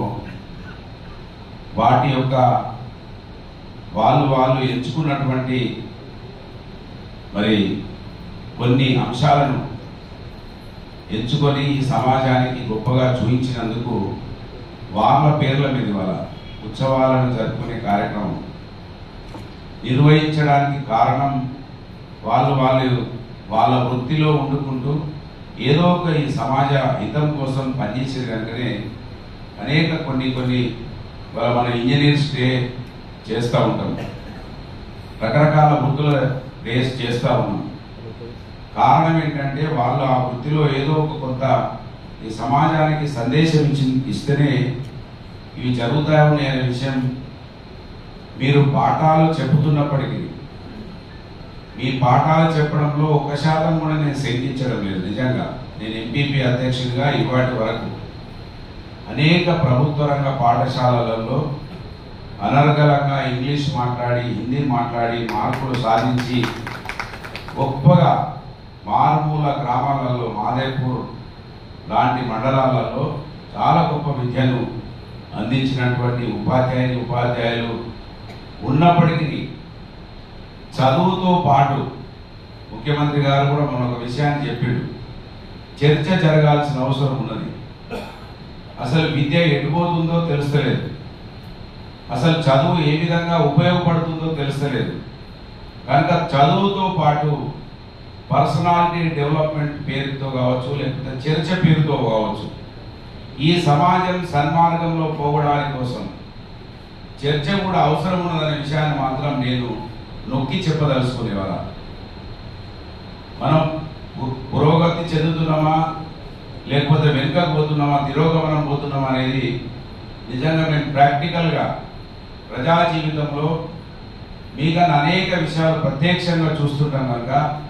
Speaker 15: వాటి యొక్క వాళ్ళు వాళ్ళు ఎంచుకున్నటువంటి మరి కొన్ని అంశాలను ఎంచుకొని ఈ సమాజానికి గొప్పగా చూపించినందుకు వాళ్ళ పేర్ల మీద వాళ్ళ ఉత్సవాలను జరుపుకునే కార్యక్రమం నిర్వహించడానికి కారణం వాళ్ళు వాళ్ళు వాళ్ళ వృత్తిలో వండుకుంటూ ఏదో ఒక ఈ సమాజ హితం కోసం పనిచేసేది కనుకనే అనేక కొన్ని కొన్ని వాళ్ళ మన ఇంజనీర్స్ డే చేస్తూ ఉంటాం రకరకాల వృత్తుల డేస్ చేస్తూ ఉన్నాం కారణం ఏంటంటే వాళ్ళు ఆ వృత్తిలో ఏదో ఒక కొంత ఈ సమాజానికి సందేశం ఇచ్చి ఇస్తేనే ఇవి జరుగుతాయి అనే విషయం మీరు పాఠాలు చెబుతున్నప్పటికీ మీ పాఠాలు చెప్పడంలో ఒక శాతం కూడా నేను శంకించడం లేదు నిజంగా నేను ఎంపీపీ అధ్యక్షుడిగా ఇవాటి వరకు అనేక ప్రభుత్వ రంగ పాఠశాలలలో అనర్గళంగా ఇంగ్లీష్ మాట్లాడి హిందీ మాట్లాడి మార్కులు సాధించి గొప్పగా మారుమూల గ్రామాలలో మాదేపూర్ లాంటి మండలాలలో చాలా గొప్ప విద్యను అందించినటువంటి ఉపాధ్యాయుని ఉపాధ్యాయులు ఉన్నప్పటికీ చదువుతో పాటు ముఖ్యమంత్రి గారు కూడా మన ఒక విషయాన్ని చెప్పిండు చర్చ జరగాల్సిన అవసరం ఉన్నది
Speaker 4: అసలు విద్య ఎటుపోతుందో తెలుస్తలేదు అసలు చదువు ఏ విధంగా ఉపయోగపడుతుందో తెలుస్తలేదు కనుక చదువుతో పాటు పర్సనాలిటీ డెవలప్మెంట్ పేరుతో కావచ్చు లేకపోతే చర్చ పేరుతో కావచ్చు ఈ సమాజం సన్మార్గంలో పోవడానికి కోసం చర్చ కూడా అవసరం ఉన్నదనే విషయాన్ని మాత్రం నేను నొక్కి చెప్పదలుచుకునేవాళ్ళ మనం పు- పురోగతి చెందుతున్నామా లేకపోతే వెనుకకు పోతున్నామా తిరోగమనం పోతున్నామా అనేది నిజంగా మేము ప్రాక్టికల్గా ప్రజా జీవితంలో మీకన్నా అనేక విషయాలు ప్రత్యక్షంగా చూస్తుంటాం కనుక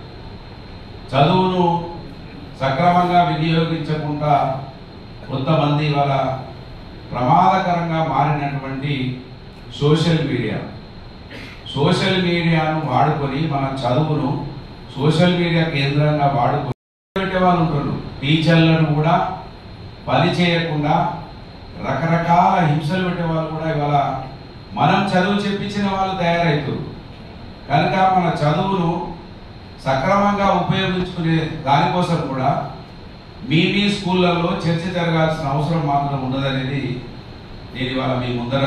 Speaker 4: చదువును సక్రమంగా వినియోగించకుండా కొంతమంది ఇవాళ ప్రమాదకరంగా మారినటువంటి సోషల్ మీడియా సోషల్ మీడియాను వాడుకొని మన చదువును సోషల్ మీడియా కేంద్రంగా వాడుకొని పెట్టే వాళ్ళు ఉంటారు టీచర్లను కూడా బలి చేయకుండా రకరకాల హింసలు పెట్టే వాళ్ళు కూడా ఇవాళ మనం చదువు చెప్పించిన వాళ్ళు తయారవుతారు కనుక మన చదువును సక్రమంగా ఉపయోగించుకునే దానికోసం కూడా మీ మీ స్కూళ్ళల్లో చర్చ జరగాల్సిన అవసరం మాత్రం ఉన్నదనేది నేను ఇవాళ మీ ముందర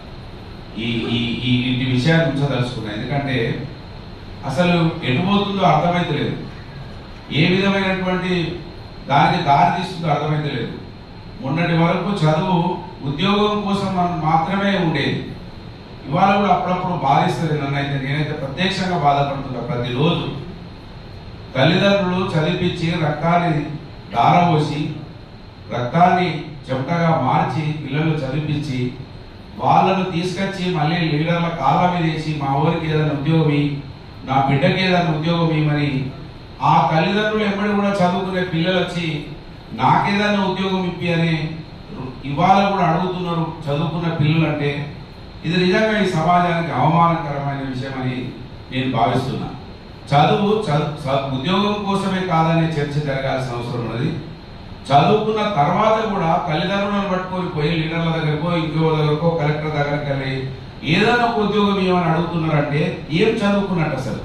Speaker 4: ఈ ఈ ఈ ఇంటి విషయాన్ని ఉంచదలుచుకున్నాను ఎందుకంటే అసలు ఎటు పోతుందో అర్థమైతలేదు ఏ విధమైనటువంటి దానికి దారి తీస్తుందో అర్థమైతలేదు మొన్నటి వరకు చదువు ఉద్యోగం కోసం మనం మాత్రమే ఉండేది ఇవాళ కూడా అప్పుడప్పుడు బాధిస్తుంది నన్నైతే నేనైతే ప్రత్యక్షంగా బాధపడుతున్నా ప్రతిరోజు తల్లిదండ్రులు చదివించి రక్తాన్ని దారపోసి రక్తాన్ని చెమటగా మార్చి పిల్లలు చదివించి వాళ్ళను తీసుకొచ్చి మళ్ళీ లీడర్ల కాళ్ళ మీద వేసి మా ఊరికి ఏదైనా ఉద్యోగం ఇయ్యి, నా బిడ్డకి ఏదైనా ఉద్యోగం ఇవ్వమని ఆ తల్లిదండ్రులు ఎమ్మడి కూడా చదువుకునే పిల్లలు వచ్చి నాకేదైనా ఉద్యోగం ఇప్పి అని ఇవాళ కూడా అడుగుతున్నారు చదువుకున్న పిల్లలు అంటే ఇది నిజంగా ఈ సమాజానికి అవమానకరమైన విషయం అని నేను భావిస్తున్నా చదువు చదువు చ- ఉద్యోగం కోసమే కాదనే చర్చ జరగాల్సిన అవసరం ఉన్నది చదువుకున్న తర్వాత కూడా తల్లిదండ్రులను పట్టుకొని పోయి లీడర్ల దగ్గరకో ఇంకో దగ్గరకో కలెక్టర్ దగ్గరికి వెళ్ళి ఏదైనా ఒక ఉద్యోగం ఇవ్వమని అడుగుతున్నారంటే ఏం చదువుకున్నట్టు అసలు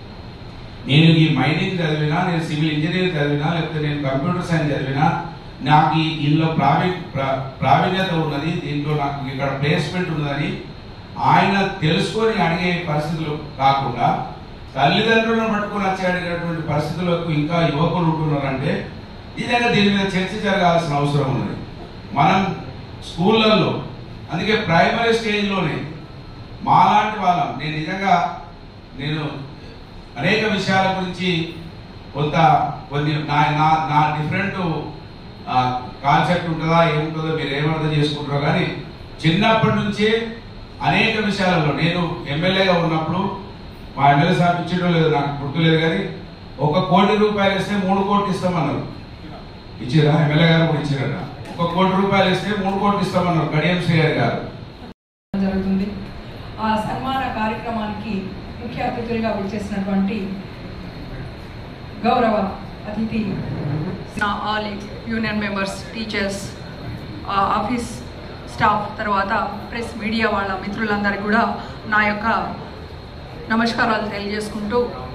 Speaker 4: నేను ఈ మైనింగ్ చదివినా నేను సివిల్ ఇంజనీరింగ్ చదివినా లేకపోతే నేను కంప్యూటర్ సైన్స్ చదివినా నాకు ఈ ఇందులో ప్రావీ ప్రా- ప్రావీణ్యత ఉన్నది దీంట్లో నాకు ఇక్కడ ప్లేస్మెంట్ ఉన్నదని ఆయన తెలుసుకొని అడిగే పరిస్థితులు కాకుండా తల్లిదండ్రులను పట్టుకొని వచ్చి అడిగేటువంటి పరిస్థితులకు ఇంకా యువకులు ఉంటున్నారంటే నిజంగా దీని మీద చర్చ జరగాల్సిన అవసరం ఉన్నది మనం స్కూళ్ళల్లో అందుకే ప్రైమరీ స్టేజ్లోనే మాలాంటి వాళ్ళం నేను నిజంగా నేను అనేక విషయాల గురించి కొంత కొన్ని నా నా నా డిఫరెంట్ కాన్సెప్ట్ ఉంటుందా ఏముంటుందో మీరు ఏమర్థం చేసుకుంటారో కానీ చిన్నప్పటి నుంచే అనేక విషయాలలో నేను ఎమ్మెల్యేగా ఉన్నప్పుడు మా ఎమ్మెల్యే సార్ ఇచ్చడం లేదు నాకు గుర్తులేదు కానీ ఒక కోటి రూపాయలు ఇస్తే మూడు కోట్లు ఇస్తామన్నారు ఇచ్చిరా ఎమ్మెల్యే గారు కూడా ఇచ్చారట ఒక కోటి రూపాయలు ఇస్తే మూడు కోట్లు ఇస్తామన్నారు కడియం శ్రీహరి గారు
Speaker 5: జరుగుతుంది ఆ సన్మాన కార్యక్రమానికి ముఖ్య అతిథులుగా విచ్చేసినటువంటి గౌరవ అతిథి all union members teachers office staff తర్వాత ప్రెస్ మీడియా వాళ్ళ మిత్రులందరికీ కూడా నా యొక్క నమస్కారాలు తెలియజేసుకుంటూ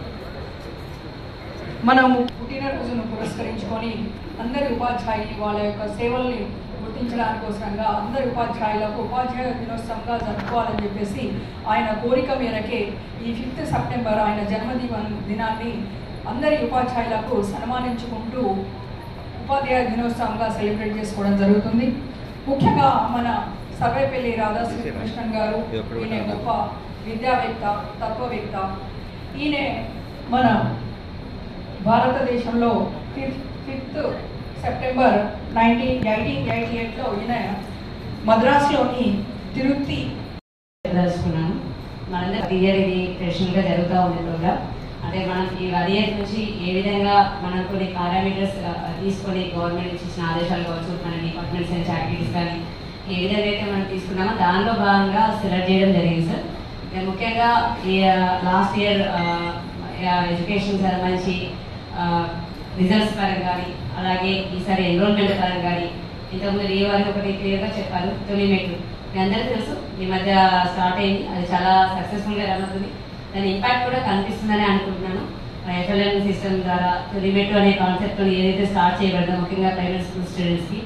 Speaker 5: మనము పుట్టినరోజును పురస్కరించుకొని అందరి ఉపాధ్యాయులు వాళ్ళ యొక్క సేవల్ని గుర్తించడానికి కోసంగా అందరి ఉపాధ్యాయులకు ఉపాధ్యాయ దినోత్సవంగా జరుపుకోవాలని చెప్పేసి ఆయన కోరిక మేరకే ఈ ఫిఫ్త్ సెప్టెంబర్ ఆయన జన్మదిన దినాన్ని అందరి ఉపాధ్యాయులకు సన్మానించుకుంటూ ఉపాధ్యాయ దినోత్సవంగా సెలబ్రేట్ చేసుకోవడం జరుగుతుంది ముఖ్యంగా మన సర్వేపల్లి రాధాశ్రీకృష్ణన్ గారు ఈయన గొప్ప విద్యావేత్త తత్వవేత్త ఈయన మన భారతదేశంలో fifth fifth September nineteen eighteen eighty ఎయిట్లో ఈయన మద్రాసులోని తిరుపతి
Speaker 23: తెలుసుకున్నాను మనందరూ ప్రతి ఇయర్ ఇది ట్రెడిషనల్గా జరుగుతూ ఉంది ప్రోగ్రామ్ అంటే మనం ఈ వన్ ఇయర్ నుంచి ఏ విధంగా మనం కొన్ని పారామీటర్స్ తీసుకొని గవర్నమెంట్ నుంచి ఇచ్చిన ఆదేశాలు కావచ్చు మన డిపార్ట్మెంట్స్ నుంచి యాక్టివిటీస్ కానీ ఏ విధంగా అయితే మనం తీసుకున్నామో దానిలో భాగంగా సెలెక్ట్ చేయడం జరిగింది సార్ ఇంకా ముఖ్యంగా ఈ లాస్ట్ ఇయర్ ఎడ్యుకేషన్ సంబంధించి రిజల్ట్స్ పరంగా కానీ అలాగే ఈసారి ఎన్రోల్మెంట్ పరంగా కానీ ఇంతకుముందు ఏ వారికి ఒకటి క్లియర్గా చెప్పారు తొలి మెట్లు మీ అందరికీ తెలుసు ఈ మధ్య స్టార్ట్ అయింది అది చాలా సక్సెస్ఫుల్గా రన్ అవుతుంది దాని ఇంపాక్ట్ కూడా కనిపిస్తుందని అనుకుంటున్నాను ఎఫ్ఎల్ఎన్ సిస్టమ్ ద్వారా తొలి మెట్టు అనే కాన్సెప్ట్ ఏదైతే స్టార్ట్ చేయబడిందో ముఖ్యంగా ప్రైవేట్ స్కూల్ స్టూడెంట్స్కి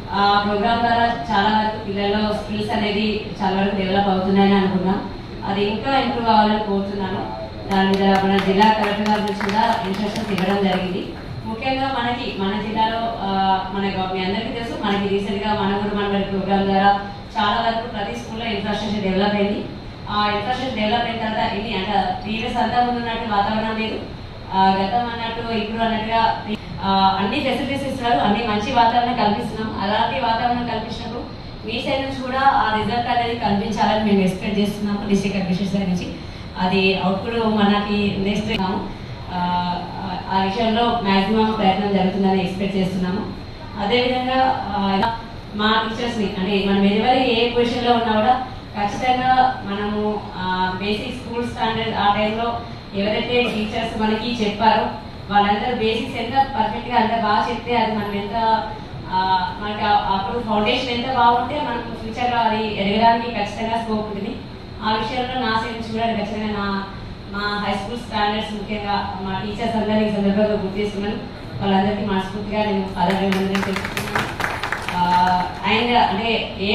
Speaker 23: ఆ ప్రోగ్రామ్ ద్వారా చాలా వరకు పిల్లల్లో స్కిల్స్ అనేది చాలా వరకు డెవలప్ అవుతున్నాయని అనుకున్నాం అది ఇంకా ఇంప్రూవ్ అవ్వాలని కోరుతున్నాను దాని మీద మన జిల్లా కలెక్టర్ గారి నుంచి కూడా ఇన్స్ట్రక్షన్స్ ఇవ్వడం జరిగింది ముఖ్యంగా మనకి మన జిల్లాలో ఆ, మన గవ- మీ అందరికీ తెలుసు మనకి రీసెంట్ గా మన ఊరు మన ప్రోగ్రామ్ ద్వారా చాలా వరకు ప్రతి స్కూల్లో ఇన్ఫ్రాస్ట్రక్చర్ డెవలప్ అయింది ఆ ఇన్ఫ్రాస్ట్రక్చర్ డెవలప్ అయిన తర్వాత ఇది అంటే ప్రీవియస్ అంతా ముందు ఉన్నట్టు వాతావరణం లేదు ఆ, గతం అన్నట్టు ఇప్పుడు అన్నట్టుగా ఆ, అన్ని ఫెసిలిటీస్ ఇస్తున్నారు అన్ని మంచి వాతావరణం కల్పిస్తున్నాం అలాంటి వాతావరణం కల్పించినప్పుడు మీ సైడ్ నుంచి కూడా ఆ రిజల్ట్ అనేది కనిపించాలని మేము ఎక్స్పెక్ట్ చేస్తున్నాము డిస్ట్రిక్ట్ అడ్మినిస్ట్రేషన్ సైడ్ నుంచి అది అవుట్పుట్ మనకి నెక్స్ట్ ఆ, ఆ విషయంలో మాక్సిమం ప్రయత్నం జరుగుతుందని ఎక్స్పెక్ట్ చేస్తున్నాము అదేవిధంగా ఆ, మా టీచర్స్ని అంటే మనం ఎవరి ఏ పొజిషన్లో ఉన్నా కూడా ఖచ్చితంగా మనము బేసిక్ స్కూల్ స్టాండర్డ్ ఆ టైంలో ఎవరైతే టీచర్స్ మనకి చెప్పారో వాళ్ళందరూ బేసిక్స్ ఎంత పర్ఫెక్ట్గా అంత బాగా చెప్తే అది మనం ఎంత ఆ, మనకి ఆ- అప్పుడు ఫౌండేషన్ ఎంత బాగుంటే మనకు ఫ్యూచర్లో అది ఎదగడానికి ఖచ్చితంగా స్కోప్ ఉంటుంది ఆ విషయంలో నా సైడ్ నుంచి కూడా ఖచ్చితంగా నా మా హై స్కూల్ స్టాండర్డ్స్ ముఖ్యంగా మా టీచర్స్ అందరినీ ఈ సందర్భంగా గుర్తు చేసుకున్నాను వాళ్ళందరికీ మనస్ఫూర్తిగా నేను పదవి తెలుసుకున్నాను అండ్ అంటే ఏ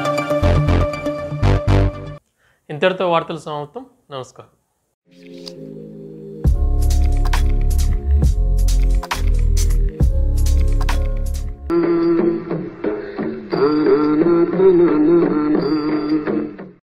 Speaker 6: ఇంతటితో వార్తలు సమాప్తం నమస్కారం